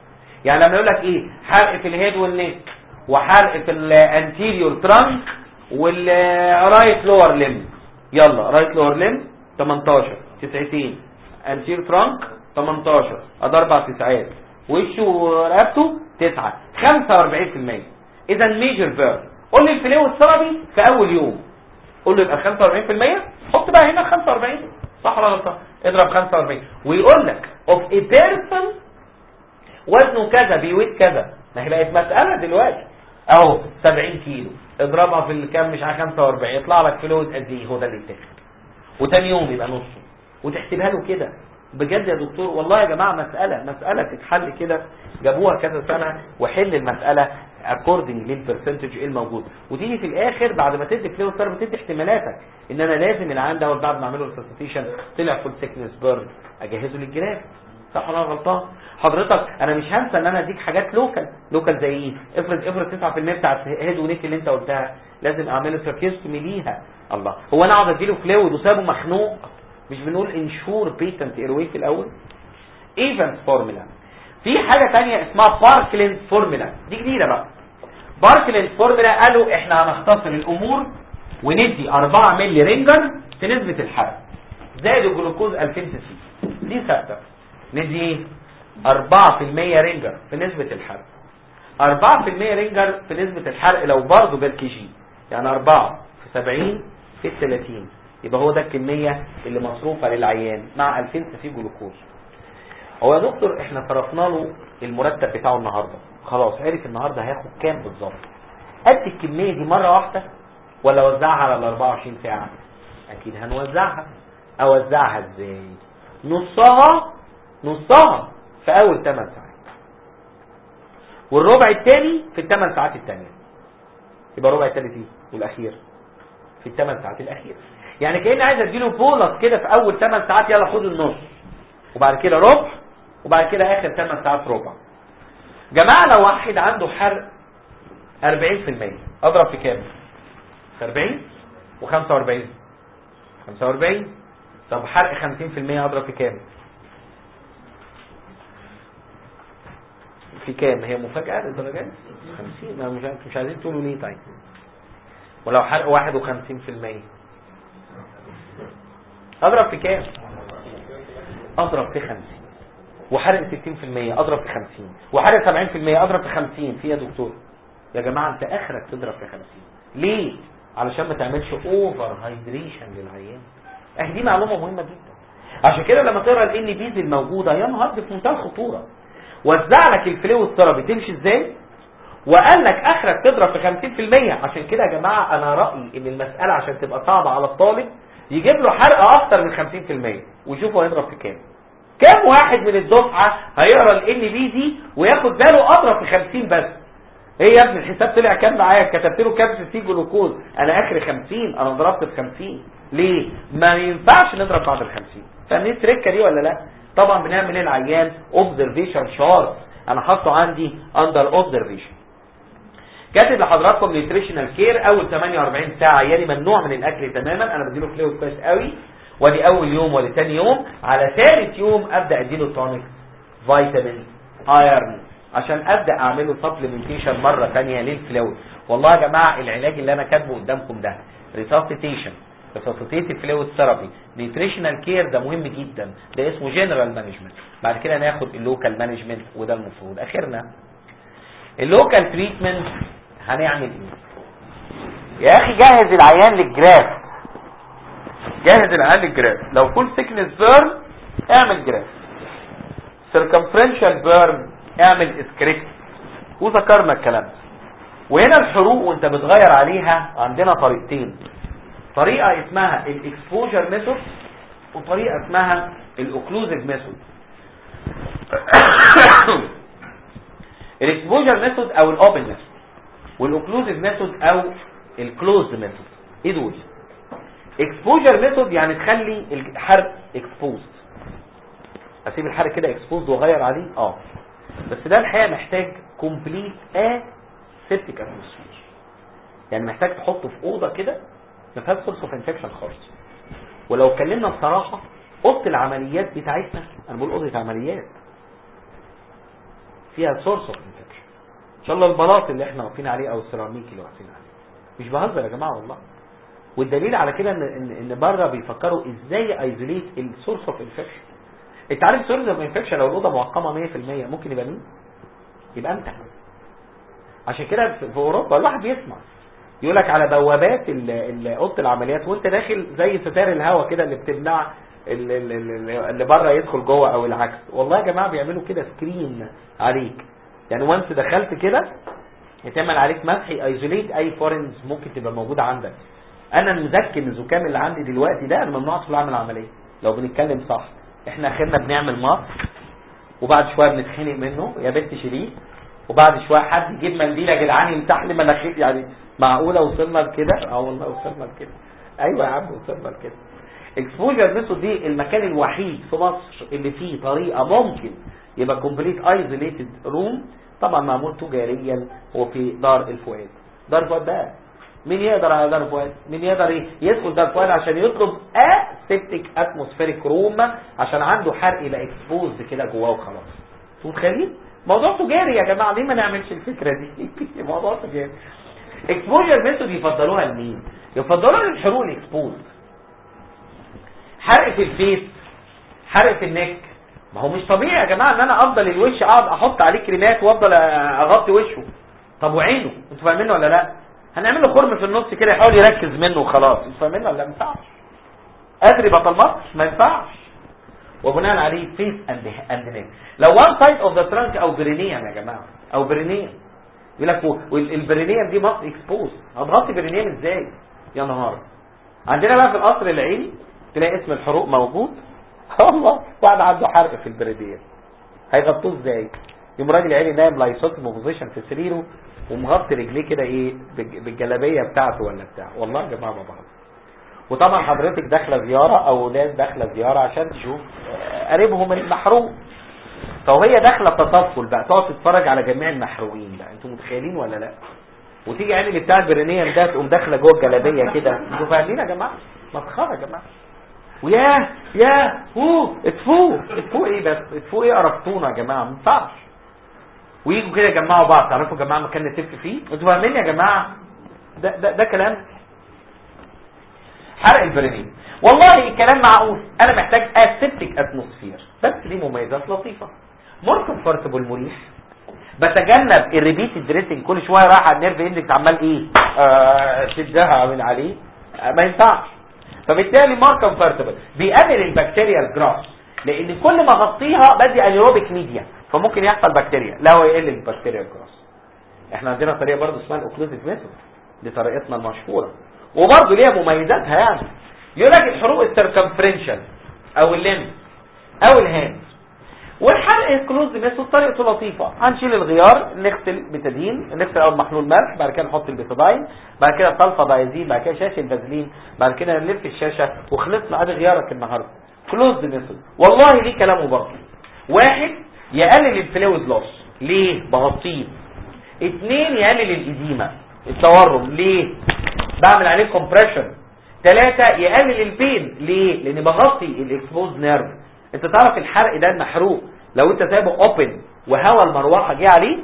يعني لما يقول لك ايه حرق في الهيد والنك وحرق في الانتيريور ترانك والرايت لور ليم يلا رايت لور ليم 18 تسعتين انتير ترانك 18 ادي اربع تسعات وشه ورقبته 9 45% اذا ميجر فيرب قول لي الفلو الثربي في اول يوم قول له يبقى 45% حط بقى هنا 45 صح ولا غلطان اضرب 45 ويقول لك of a person وزنه كذا بيويت كذا ما هي بقت مسألة دلوقتي اهو 70 كيلو اضربها في الكام مش عارف 45 يطلع لك فلويد قد ايه هو ده اللي يتاخد وتاني يوم يبقى نصه وتحسبها له كده بجد يا دكتور والله يا جماعة مسألة مسألة تتحل كده جابوها كذا سنة وحل المسألة according للبرسنتج الموجود وتيجي في الاخر بعد ما تدي فلويد ثيرابي بتدي احتمالاتك ان انا لازم العيان دوت بعد ما اعمله ريسسيتيشن طلع فول سيكنس بيرن اجهزه للجراف صح ولا أنا غلطان حضرتك انا مش هنسى ان انا اديك حاجات لوكال لوكال زي ايه افرض افرض 9% بتاعت هيد ونيك اللي انت قلتها لازم اعمل تراكيستومي ليها الله هو انا اقعد اديله فلويد وسابه مخنوق مش بنقول انشور بيتنت ايروي في الاول ايفنت فورمولا في حاجه تانية اسمها باركلين فورمولا دي جديده بقى باركلين فورمولا قالوا احنا هنختصر الامور وندي 4 مللي رينجر في نسبه الحرق زائد الجلوكوز 2000 سي دي ثابته ندي ايه 4% رينجر في نسبة الحرق 4% رينجر في نسبة الحرق لو برضه بالكي جي يعني 4 في 70 في 30 يبقى هو ده الكمية اللي مصروفة للعيان مع 2000 سي جلوكوز هو يا دكتور احنا صرفنا له المرتب بتاعه النهاردة خلاص عرف النهاردة هياخد كام بالظبط قد الكمية دي مرة واحدة ولا وزعها على ال 24 ساعة اكيد هنوزعها اوزعها ازاي نصها نصها في اول 8 ساعات والربع الثاني في الثمان ساعات الثانيه يبقى الربع الثالث ايه والاخير في الثمان ساعات الاخيره يعني كاني عايز اديله بولس كده في اول 8 ساعات يلا خد النص وبعد كده ربع وبعد كده اخر 8 ساعات ربع جماعه لو واحد عنده حرق 40% اضرب في كام في 40 و45 45 طب حرق 50% اضرب في كام في كام هي مفاجأة للدرجات 50 ما مش مش عايزين تقولوا ليه طيب ولو حرق 51 في المية اضرب في كام اضرب في 50 وحرق 60 في المية اضرب في 50 وحرق 70 في المية اضرب في 50 في يا دكتور يا جماعة انت اخرك تضرب في 50 ليه علشان ما تعملش اوفر هايدريشن للعيان اه دي معلومة مهمة جدا عشان كده لما تقرا الان بيز الموجودة يا نهار في منتهى الخطورة وزع لك الفلو الثربي تمشي ازاي وقال لك اخرك تضرب في 50% عشان كده يا جماعه انا رايي ان المساله عشان تبقى صعبه على الطالب يجيب له حرقه اكتر من 50% ويشوف هو هيضرب في كام كام واحد من الدفعه هيقرا الان بي دي وياخد باله اضرب في 50 بس ايه يا ابني الحساب طلع كام معايا كتبت له كام سي جلوكوز انا اخري 50 انا ضربت في 50 ليه ما ينفعش نضرب بعد ال 50 فاهمين التركه دي ولا لا طبعا بنعمل ايه العيان اوبزرفيشن شارت انا حاطه عندي اندر اوبزرفيشن كاتب لحضراتكم نيوتريشنال كير اول 48 ساعه عيالي ممنوع من الاكل تماما انا بديله فلويد كويس قوي ودي اول يوم ودي ثاني يوم على ثالث يوم ابدا اديله تونيك فيتامين ايرن عشان ابدا اعمله سبلمنتيشن مره ثانيه للفلويد والله يا جماعه العلاج اللي انا كاتبه قدامكم ده ريسبستيشن ريسبستيتيف فلويد ثيرابي نيوتريشنال كير ده مهم جدا ده اسمه جنرال مانجمنت بعد كده ناخد اللوكال مانجمنت وده المفروض اخرنا اللوكال تريتمنت هنعمل ايه يا اخي جهز العيان للجراف جهز العيان للجراف لو فول سيكنس بيرن اعمل جراف سيركمفرنشال بيرن اعمل اسكريكت وذكرنا الكلام ده وهنا الحروق وانت بتغير عليها عندنا طريقتين طريقة اسمها الاكسبوجر ميثود وطريقة اسمها الاوكلوزيف ميثود الاكسبوجر ميثود او الاوبن ميثود والاوكلوزيف ميثود او الكلوزد ميثود ايه دول اكسبوجر ميثود يعني تخلي الحرق اكسبوزد اسيب الحرق كده اكسبوزد واغير عليه اه بس ده الحقيقه محتاج كومبليت ا سيبتيك اتموسفير يعني محتاج تحطه في اوضه كده ما فيهاش سورس اوف انفكشن خالص ولو اتكلمنا بصراحه اوضه العمليات بتاعتنا انا بقول اوضه عمليات فيها سورس اوف انفكشن ان شاء الله البلاط اللي احنا واقفين عليه او السيراميك اللي واقفين عليه مش بهزر يا جماعه والله والدليل على كده ان ان, إن بره بيفكروا ازاي ايزوليت السورس اوف انفكشن انت عارف سورس اوف انفكشن لو الاوضه معقمه 100% ممكن يبقى مين يبقى انت عشان كده في في اوروبا الواحد بيسمع يقول لك على بوابات ال- ال- اوضه العمليات وانت داخل زي ستار الهواء كده اللي بتمنع ال- ال- ال- اللي بره يدخل جوه او العكس والله يا جماعه بيعملوا كده سكرين عليك يعني وانس دخلت كده يتعمل عليك مسح ايزوليت اي فورنز ممكن تبقى موجوده عندك انا المذكر الزكام اللي عندي دلوقتي ده انا ممنوع ادخل اعمل عمليه لو بنتكلم صح احنا اخرنا بنعمل ماسك وبعد شويه بنتخنق منه يا بنت شيليه وبعد شويه حد يجيب منديل يا جدعان يمسح لي مناخير يعني معقوله وصلنا لكده اه والله وصلنا لكده ايوه يا عم وصلنا لكده اكسبوجر ميثود دي المكان الوحيد في مصر اللي فيه طريقه ممكن يبقى كومبليت ايزوليتد روم طبعا معمول تجاريا هو في دار الفؤاد دار الفؤاد ده مين يقدر على دار الفؤاد مين يقدر ايه يدخل دار الفؤاد عشان يطلب اسيبتيك اتموسفيريك روم عشان عنده حرق يبقى اكسبوزد كده جواه وخلاص انتوا متخيلين موضوع تجاري يا جماعه ليه ما نعملش الفكره دي موضوع تجاري اكسبوجر ميثود يفضلوها لمين يفضلوها للحروق الاكسبوز حرق في الفيس حرق في النك ما هو مش طبيعي يا جماعه ان انا افضل الوش اقعد احط عليه كريمات وافضل اغطي وشه طب وعينه انتوا فاهمين ولا لا هنعمل له خرم في النص كده يحاول يركز منه وخلاص انتوا فاهمين ولا لا ما ينفعش ادري بطل مصر ما ينفعش وبناء عليه فيس اند اند نيك لو وان سايد اوف ذا ترانك او برينيم يا جماعه او برينيم يقول لك البرينيم دي مصر اكسبوز هتغطي برينيم ازاي يا نهار عندنا بقى في القصر العيني تلاقي اسم الحروق موجود والله واحد عنده حرق في البريدير هيغطوه ازاي يوم راجل عيني نايم لايسوتيم بوزيشن في سريره ومغطي رجليه كده ايه بالج- بالجلابيه بتاعته ولا بتاع والله يا جماعه ما بعرف وطبعا حضرتك داخله زياره او ناس داخله زياره عشان تشوف آه، قريبهم المحروق فوهي داخله تطفل بقى تقعد تتفرج على جميع المحروقين بقى انتوا متخيلين ولا لا وتيجي عيني اللي بتاع البرينيم ده تقوم داخله جوه الجلابيه كده انتوا فاهمين يا جماعه مسخره يا جماعه وياه ياه هو اتفوق اتفوق ايه بس اتفوق ايه قرفتونا يا جماعه ما ينفعش ويجوا كده يجمعوا بعض تعرفوا يا جماعه مكان نتف فيه انتوا فاهمين يا جماعه ده ده ده كلام حرق البرينين والله الكلام معقول انا محتاج اسيبتك اتموسفير بس ليه مميزات لطيفه مور كومفورتبل مريح بتجنب الريبيت دريسنج كل شويه رايح على النيرف اندكس عمال ايه آه شدها من عليه آه ما ينفعش فبالتالي مار كومفورتبل بيقلل البكتيريا الجراس لان كل ما اغطيها بدي انيروبيك ميديا فممكن يحصل بكتيريا لا هو يقلل البكتيريا الجراس احنا عندنا طريقه برضه اسمها الاوكلوزيف ميثود دي طريقتنا المشهوره وبرضه ليها مميزاتها يعني يقول لك الحروق السيركمفرنشال او الليمف او الهاند والحرق الكلوز ميثود طريقته لطيفه هنشيل الغيار نغسل بتدهين نغسل اول محلول ملح بعد كده نحط البيتادين بعد كده الصلفه دايزين بعد كده شاشه البازلين بعد كده نلف الشاشه وخلصنا ادي غيارك النهارده كلوز ميثود والله ليه كلامه برضه واحد يقلل الفلويد لوس ليه بغطيه اتنين يقلل الاديمه التورم ليه بعمل عليه كومبريشن ثلاثة يقلل البين ليه لان بغطي الاكسبوز نيرف انت تعرف الحرق ده المحروق لو انت سايبه اوبن وهوا المروحه جه عليه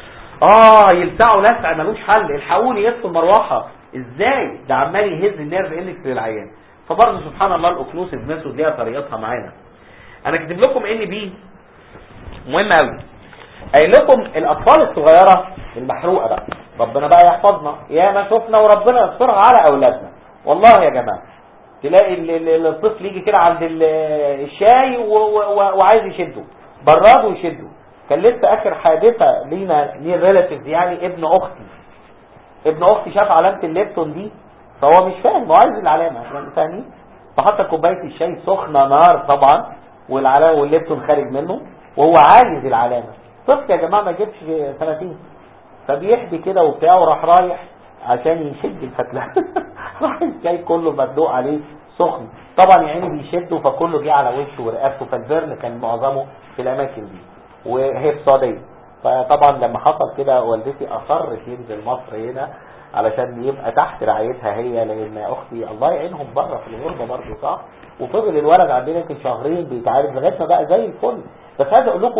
اه يلسعه لسع ملوش حل الحقوني يطفي المروحه ازاي ده عمال يهز النيرف اندكس للعيان فبرضه سبحان الله الاوكلوسيف ميثود ليها طريقتها معانا انا كاتب لكم ان بي مهم قوي قايل لكم الاطفال الصغيره المحروقه بقى ربنا بقى يحفظنا يا ما شفنا وربنا يسترها على اولادنا والله يا جماعه تلاقي ال- ال- الطفل يجي كده عند ال- الشاي و- و- و- وعايز يشده براده ويشده كان لسه اخر حادثه لينا ليه ريلاتيفز يعني ابن اختي ابن اختي شاف علامه الليبتون دي فهو مش فاهم هو عايز العلامه يعني فاهمين فحط كوبايه الشاي سخنه نار طبعا والعلامه والليبتون خارج منه وهو عايز العلامه طفل يا جماعه ما جبش سنتين فبيحبي كده وبتاع وراح رايح عشان يشد الفتله راح الشاي كله مدلوق عليه سخن طبعا يا عيني بيشده فكله جه على وشه ورقبته فالبرن كان معظمه في الاماكن دي وهي في السعوديه فطبعا لما حصل كده والدتي اصرت ينزل مصر هنا علشان يبقى تحت رعايتها هي لان اختي الله يعينهم بره في الغربه برضه صح وفضل الولد عندنا يمكن شهرين بيتعالج لغايه ما بقى زي الفل بس عايز اقول لكم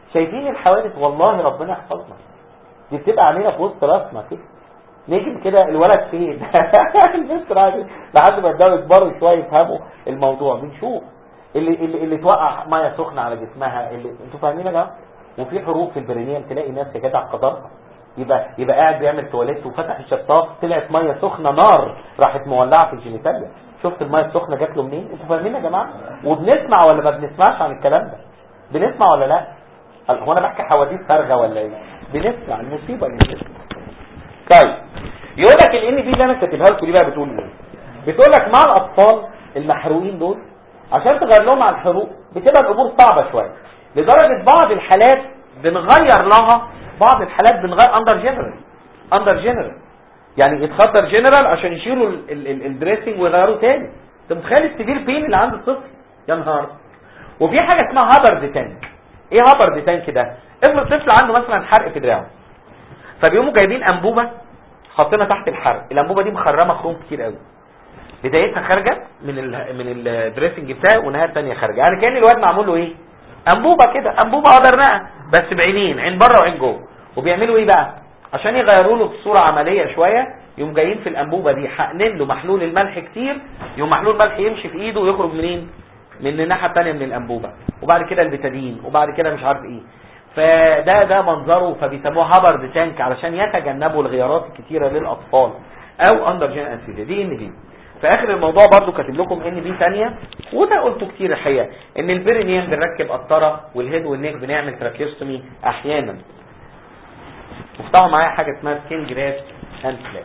شايفين الحوادث والله ربنا يحفظنا دي بتبقى علينا في وسط راسنا كده نيجي كده الولد فين البنت راجل لحد ما يبداوا يكبروا شويه يفهموا الموضوع بنشوف اللي اللي, اللي توقع ميه سخنه على جسمها اللي انتوا فاهمين يا جماعه وفي حروق في البرينيوم تلاقي ناس يا جدع قدرها يبقى يبقى قاعد بيعمل تواليت وفتح الشطاف طلعت ميه سخنه نار راحت مولعه في الجينيتاليا شفت الميه السخنه جات له منين انتوا فاهمين يا جماعه وبنسمع ولا ما بنسمعش عن الكلام ده بنسمع ولا لا هو انا بحكي حواديت فارغه ولا ايه بنسمع المصيبه اللي بنسمع طيب يقول لك الان بي اللي انا كاتبها لكم دي بقى بتقول ايه بتقول لك مع الاطفال المحروقين دول عشان تغير لهم على الحروق بتبقى الامور صعبه شويه لدرجه بعض الحالات بنغير لها بعض الحالات بنغير اندر جنرال اندر جنرال يعني يتخدر جنرال عشان يشيلوا ال- ال- ال- الدريسنج ويغيروه تاني انت متخيل السيفير بين اللي عند الطفل يا نهار وفي حاجه اسمها هابرد تانك ايه هابرد تانك ده افرض طفل عنده مثلا حرق في دراعه فبيقوموا جايبين انبوبه حاطينها تحت الحرق الانبوبه دي مخرمه خروم كتير قوي بدايتها خارجه من ال من الدريسنج بتاعه ونهايه ثانيه خارجه يعني كان الواد معمول له ايه انبوبه كده انبوبه قدرناها بس بعينين عين بره وعين جوه وبيعملوا ايه بقى عشان يغيروا له بصوره عمليه شويه يقوم جايين في الانبوبه دي حقنين له محلول الملح كتير يقوم محلول الملح يمشي في ايده ويخرج منين من الناحيه الثانيه من الانبوبه وبعد كده البتادين وبعد كده مش عارف ايه فده ده منظره فبيسموه هابرد تانك علشان يتجنبوا الغيارات الكتيره للاطفال او اندر جين انسيديا دي ان بي في اخر الموضوع برضو كاتب لكم ان بي ثانيه وده قلته كتير الحقيقه ان البيرينيوم بنركب قطره والهيد والنيك بنعمل تراكيوستومي احيانا وافتحوا معايا حاجه اسمها سكين جرافت اند فلاب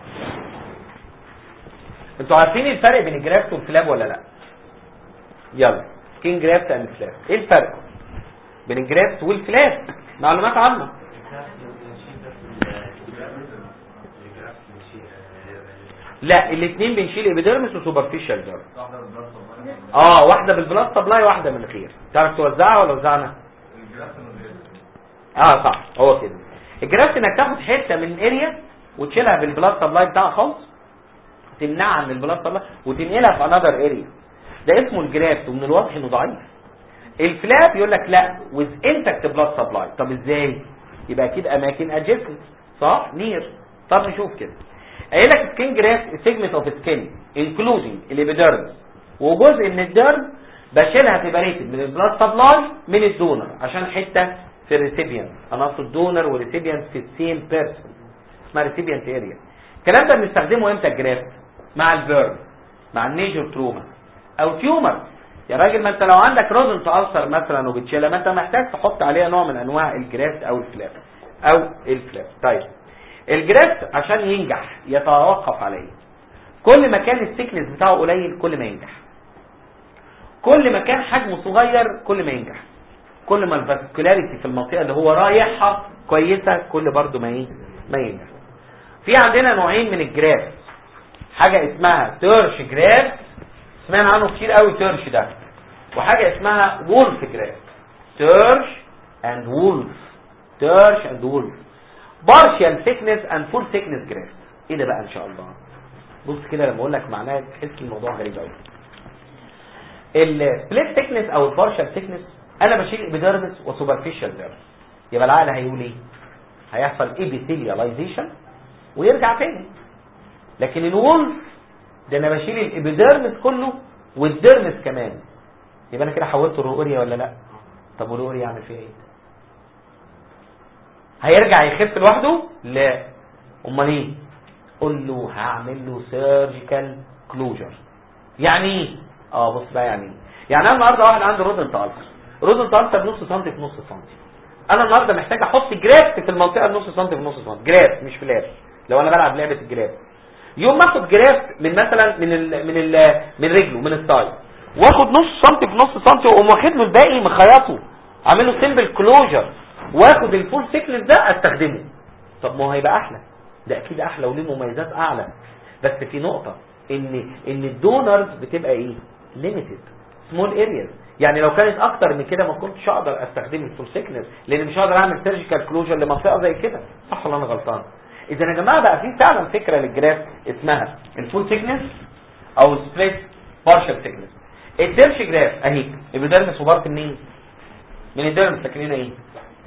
انتوا عارفين الفرق بين الجرافت والفلاب ولا لا يلا سكين جرافت اند فلاب ايه الفرق بين الجرافت والفلاب معلومات عامه لا الاثنين بنشيل ابيديرمس وسوبرفيشال ديرم اه واحده بالبلاد سبلاي واحده من الخير تعرف توزعها ولا وزعنا اه صح هو كده الجرافت انك تاخد حته من اريا وتشيلها بالبلاد سبلاي بتاعها خالص تمنعها من البلاد سبلاي وتنقلها في انذر اريا ده اسمه الجرافت ومن الواضح انه ضعيف الفلاب يقول لك لا وذ انتكت بلاد سبلاي طب ازاي يبقى اكيد اماكن ادجستنت صح نير طب نشوف كده قايل لك سكين جرافت سيجمنت اوف سكين انكلودنج الابيديرمس وجزء من الدرم بشيلها سيبريتد من البلاد سبلاي من الدونر عشان حته في الريسيبيانت انا اقصد دونر وريسيبيانت في السيم بيرسون اسمها ريسيبيانت اريا الكلام ده بنستخدمه امتى الجرافت مع البيرن مع النيجر تروما او تيومر يا راجل ما انت لو عندك روزنت ألسر مثلا وبتشيلها ما انت محتاج تحط عليها نوع من انواع الجرافت او الفلاب او الفلاب طيب الجرافت عشان ينجح يتوقف على ايه كل ما كان السيكنس بتاعه قليل كل ما ينجح كل ما كان حجمه صغير كل ما ينجح كل ما الفاسكولاريتي في المنطقه اللي هو رايحها كويسه كل برضه ما ايه ما ينجح في عندنا نوعين من الجراف حاجه اسمها تيرش جراف سمعنا عنه كتير قوي تيرش ده وحاجه اسمها وولف جراف تيرش اند وولف تيرش اند وولف بارشال ثيكنس اند فول ثيكنس جراف ايه ده بقى ان شاء الله بص كده لما اقول لك معناه تحس الموضوع غريب قوي السبليت ثيكنس او البارشال ثيكنس انا بشيل ابيديرمس وسوبرفيشال ديرمس يبقى العقل هيقول ايه هيحصل ايبيثيلياليزيشن ويرجع تاني لكن الولف ده انا بشيل الابيديرمس كله والديرمس كمان يبقى انا كده حولته الرؤوريا ولا لا طب والرؤوريا يعمل فيها ايه هيرجع يخف لوحده لا امال ايه قول له هعمل له سيرجيكال كلوجر يعني ايه اه بص بقى يعني ايه يعني انا النهارده واحد عنده روزنت ألسر روزنت ألسر بنص سنتي في نص سنتي انا النهارده محتاج احط جرافت في المنطقه النص سنتي في نص سنتي جراف مش فلاش لو انا بلعب لعبه الجراف يوم ما اخد جراف من مثلا من ال من ال من رجله من الثاي واخد نص سنتي في نص سنتي واقوم واخد له الباقي مخيطه عامل له سيمبل كلوجر واخد الفول سيكنس ده استخدمه طب ما هو هيبقى احلى ده اكيد احلى وليه مميزات اعلى بس في نقطه ان ان الدونرز بتبقى ايه ليميتد سمول ارياز يعني لو كانت اكتر من كده ما كنتش اقدر استخدم الفول سيكنس لان مش هقدر اعمل سيرجيكال كلوجر لمنطقه زي كده صح ولا انا غلطان اذا يا جماعه بقى في فعلا فكره للجراف اسمها الفول سيكنس او سبليت بارشال سيكنس الديرش جراف اهي البيدرمس وبارت منين من الديرمس لكن هنا ايه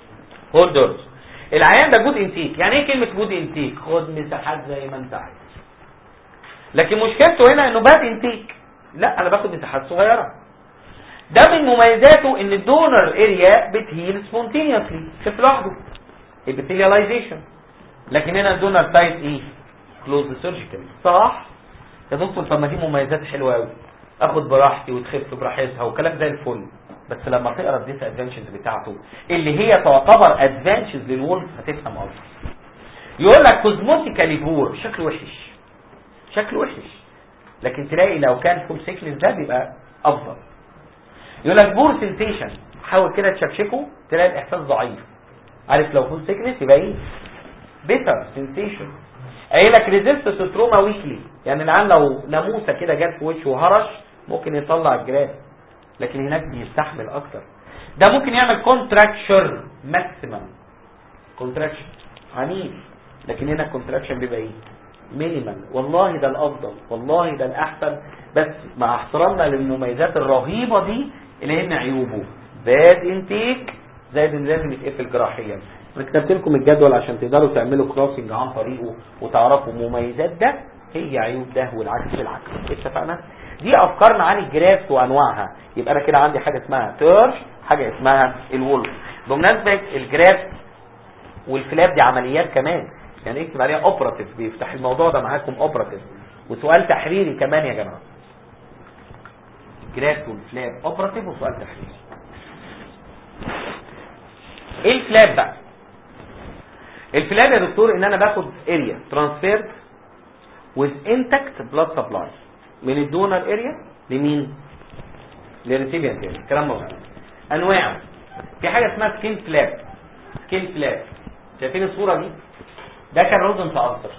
هولدرز العيان ده جود انتيك يعني ايه كلمه جود انتيك خد مساحات زي ما انت عايز لكن مشكلته هنا انه باد انتيك لا انا باخد مساحات صغيره ده من مميزاته ان الدونر اريا بتهيل سبونتينيوسلي شوف لوحده ابيثيلياليزيشن لكن هنا الدونر تايب ايه كلوز سيرجيكال صح يا دكتور طب ما دي مميزات حلوه قوي اخد براحتي وتخف براحتها وكلام زي الفل بس لما تقرا الديس ادفانتجز بتاعته اللي هي تعتبر ادفانتجز للولف هتفهم قصدي يقول لك كوزموتيكالي بور شكله وحش شكله وحش لكن تلاقي لو كان فول سيكنس ده بيبقى افضل يقول لك بور سنسيشن حاول كده تشكشكه تلاقي الاحساس ضعيف عارف لو فول سيكنس يبقى ايه بيتر سنسيشن قايل لك ريزيست تروما ويكلي يعني العيان لو ناموسه كده جت في وشه وهرش ممكن يطلع الجراف لكن هناك بيستحمل اكتر ده ممكن يعمل كونتراكشر ماكسيمم كونتراكشن عنيف لكن هنا الكونتراكشن بيبقى ايه مينيمال والله ده الافضل والله ده الاحسن بس مع احترامنا للمميزات الرهيبه دي اللي هن عيوبه باد انتيك زائد ان لازم يتقفل جراحيا انا كتبت لكم الجدول عشان تقدروا تعملوا كروسنج عن طريقه وتعرفوا مميزات ده هي عيوب ده والعكس بالعكس اتفقنا دي افكارنا عن الجرافت وانواعها يبقى انا كده عندي حاجه اسمها تيرش حاجه اسمها الولف بمناسبه الجرافت والفلاب دي عمليات كمان يعني اكتب عليها اوبراتيف بيفتح الموضوع ده معاكم اوبراتيف وسؤال تحريري كمان يا جماعه جرافت والفلاب اوبراتيف وسؤال تحريري ايه الفلاب بقى الفلاب يا دكتور ان انا باخد اريا ترانسفيرد with intact blood supply من الدونر اريا لمين للريسيبيانت اريا كلام موجود انواع في حاجه اسمها سكين فلاب سكين فلاب شايفين الصوره دي ده كان روزن تأثر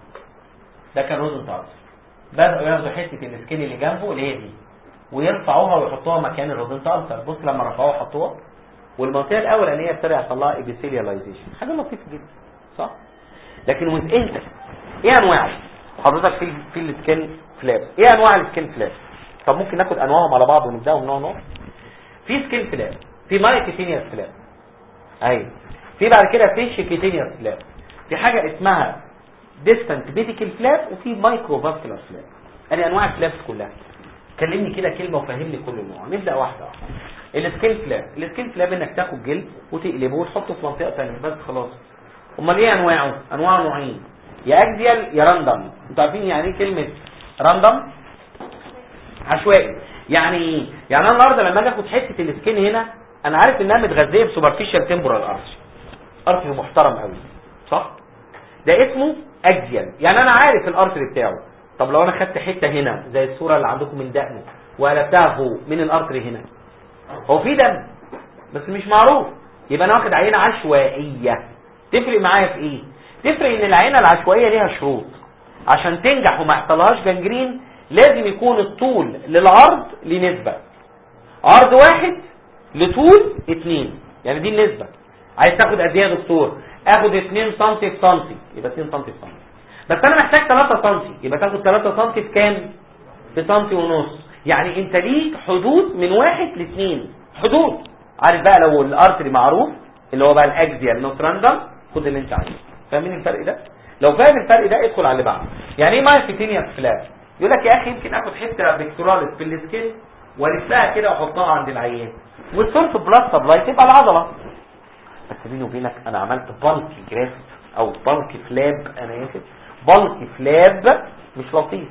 ده كان روزن تأثر بدأوا ياخدوا حته السكين اللي جنبه اللي هي دي ويرفعوها ويحطوها مكان الروزن تأثر بص لما رفعوها حطوها والمنطقه الاولانيه ابتدى يحصل لها ابيثيلياليزيشن حاجه لطيفه جدا صح لكن وذ انت ايه انواعه حضرتك في في السكين فلاب ايه انواع السكين فلاب طب ممكن ناخد انواعهم على بعض ونبداهم نوع نوع في سكين فلاب في مايكيتينيوس فلاب ايوه في بعد كده فيش كيتينيوس فلاب في حاجه اسمها ديستانت بيتيكال فلاب وفي مايكرو فاسكولار فلاب ادي انواع الفلابس كلها كلمني كده كلمه وفهمني كل نوع نبدا واحده واحده السكين فلاب السكين فلاب انك تاخد جلد وتقلبه وتحطه في منطقه ثانيه بس خلاص امال ايه انواعه انواعه نوعين يا اكزيال يا راندم انتوا عارفين يعني ايه كلمه راندم عشوائي يعني ايه يعني انا النهارده لما اجي اخد حته السكين هنا انا عارف انها متغذيه بسوبرفيشال تمبورال ارش ارش محترم قوي صح ده اسمه اكزيال يعني انا عارف الارتري بتاعه طب لو انا خدت حته هنا زي الصوره اللي عندكم من دقنه وقلبتها فوق من الارتري هنا هو في دم بس مش معروف يبقى انا واخد عينه عشوائيه تفرق معايا في ايه تفرق ان العينه العشوائيه ليها شروط عشان تنجح وما يحصلهاش جنجرين لازم يكون الطول للعرض لنسبه عرض واحد لطول اتنين يعني دي النسبه عايز تاخد قد ايه يا دكتور اخد 2 سم في سم يبقى 2 سم في سم بس انا محتاج 3 سم يبقى تاخد 3 سم في كام في سم ونص يعني انت ليك حدود من واحد لاثنين حدود عارف بقى لو الارتري معروف اللي هو بقى الاكزيال نوت راندم خد اللي انت عايزه فاهمين الفرق ده لو فاهم الفرق ده ادخل على اللي بعده يعني ايه مايوسيتينيا فلاب يقول لك يا اخي يمكن اخد حته بكتوراليس في السكين والفها كده واحطها عند العيان والسورس بلاد سبلاي تبقى العضله بس بيني وبينك انا عملت بالكي جرافت او بالكي فلاب انا اسف بالكي فلاب مش لطيف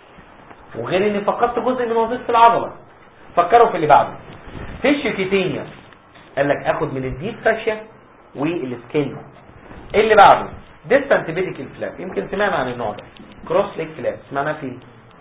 وغير اني فقدت جزء من وظيفه العضله فكروا في اللي بعده فيش كيتينيا قال لك اخد من الديب فاشيا والسكين اللي بعده ديستانت بيديكال فلاب يمكن سمعنا عن النوع ده كروس ليك فلاب سمعنا فيه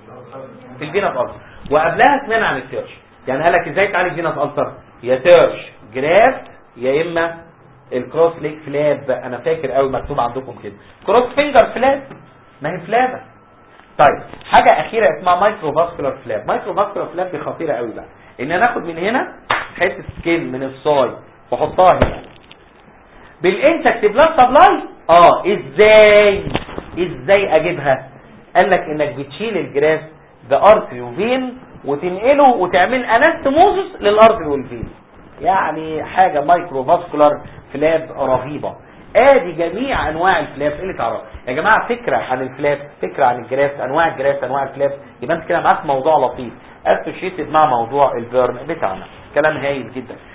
في الفينس التر وقبلها سمعنا عن التيرش يعني قال لك ازاي تعالج فينس التر يا تيرش جرافت يا اما الكروس ليك فلاب انا فاكر قوي مكتوب عندكم كده كروس فينجر فلاب ما هي فلابه طيب حاجه اخيره اسمها مايكرو فاسكولار فلاب مايكرو فاسكولار فلاب دي خطيره قوي بقى ان انا اخد من هنا حته سكين من الصاي واحطها هنا بالانتكت بلاد سبلاي اه ازاي ازاي اجيبها قال لك انك بتشيل الجراف بارتري وفين وتنقله وتعمل انستموزس للارتري والفين يعني حاجة مايكرو فاسكولار فلاب رهيبة ادي جميع انواع الفلاب اللي تعرف يا جماعة فكرة عن الفلاب فكرة عن الجراف انواع الجراف انواع الفلاب يبقى انت كده معاك موضوع لطيف اسوشيتد مع موضوع البيرن بتاعنا كلام هايل جدا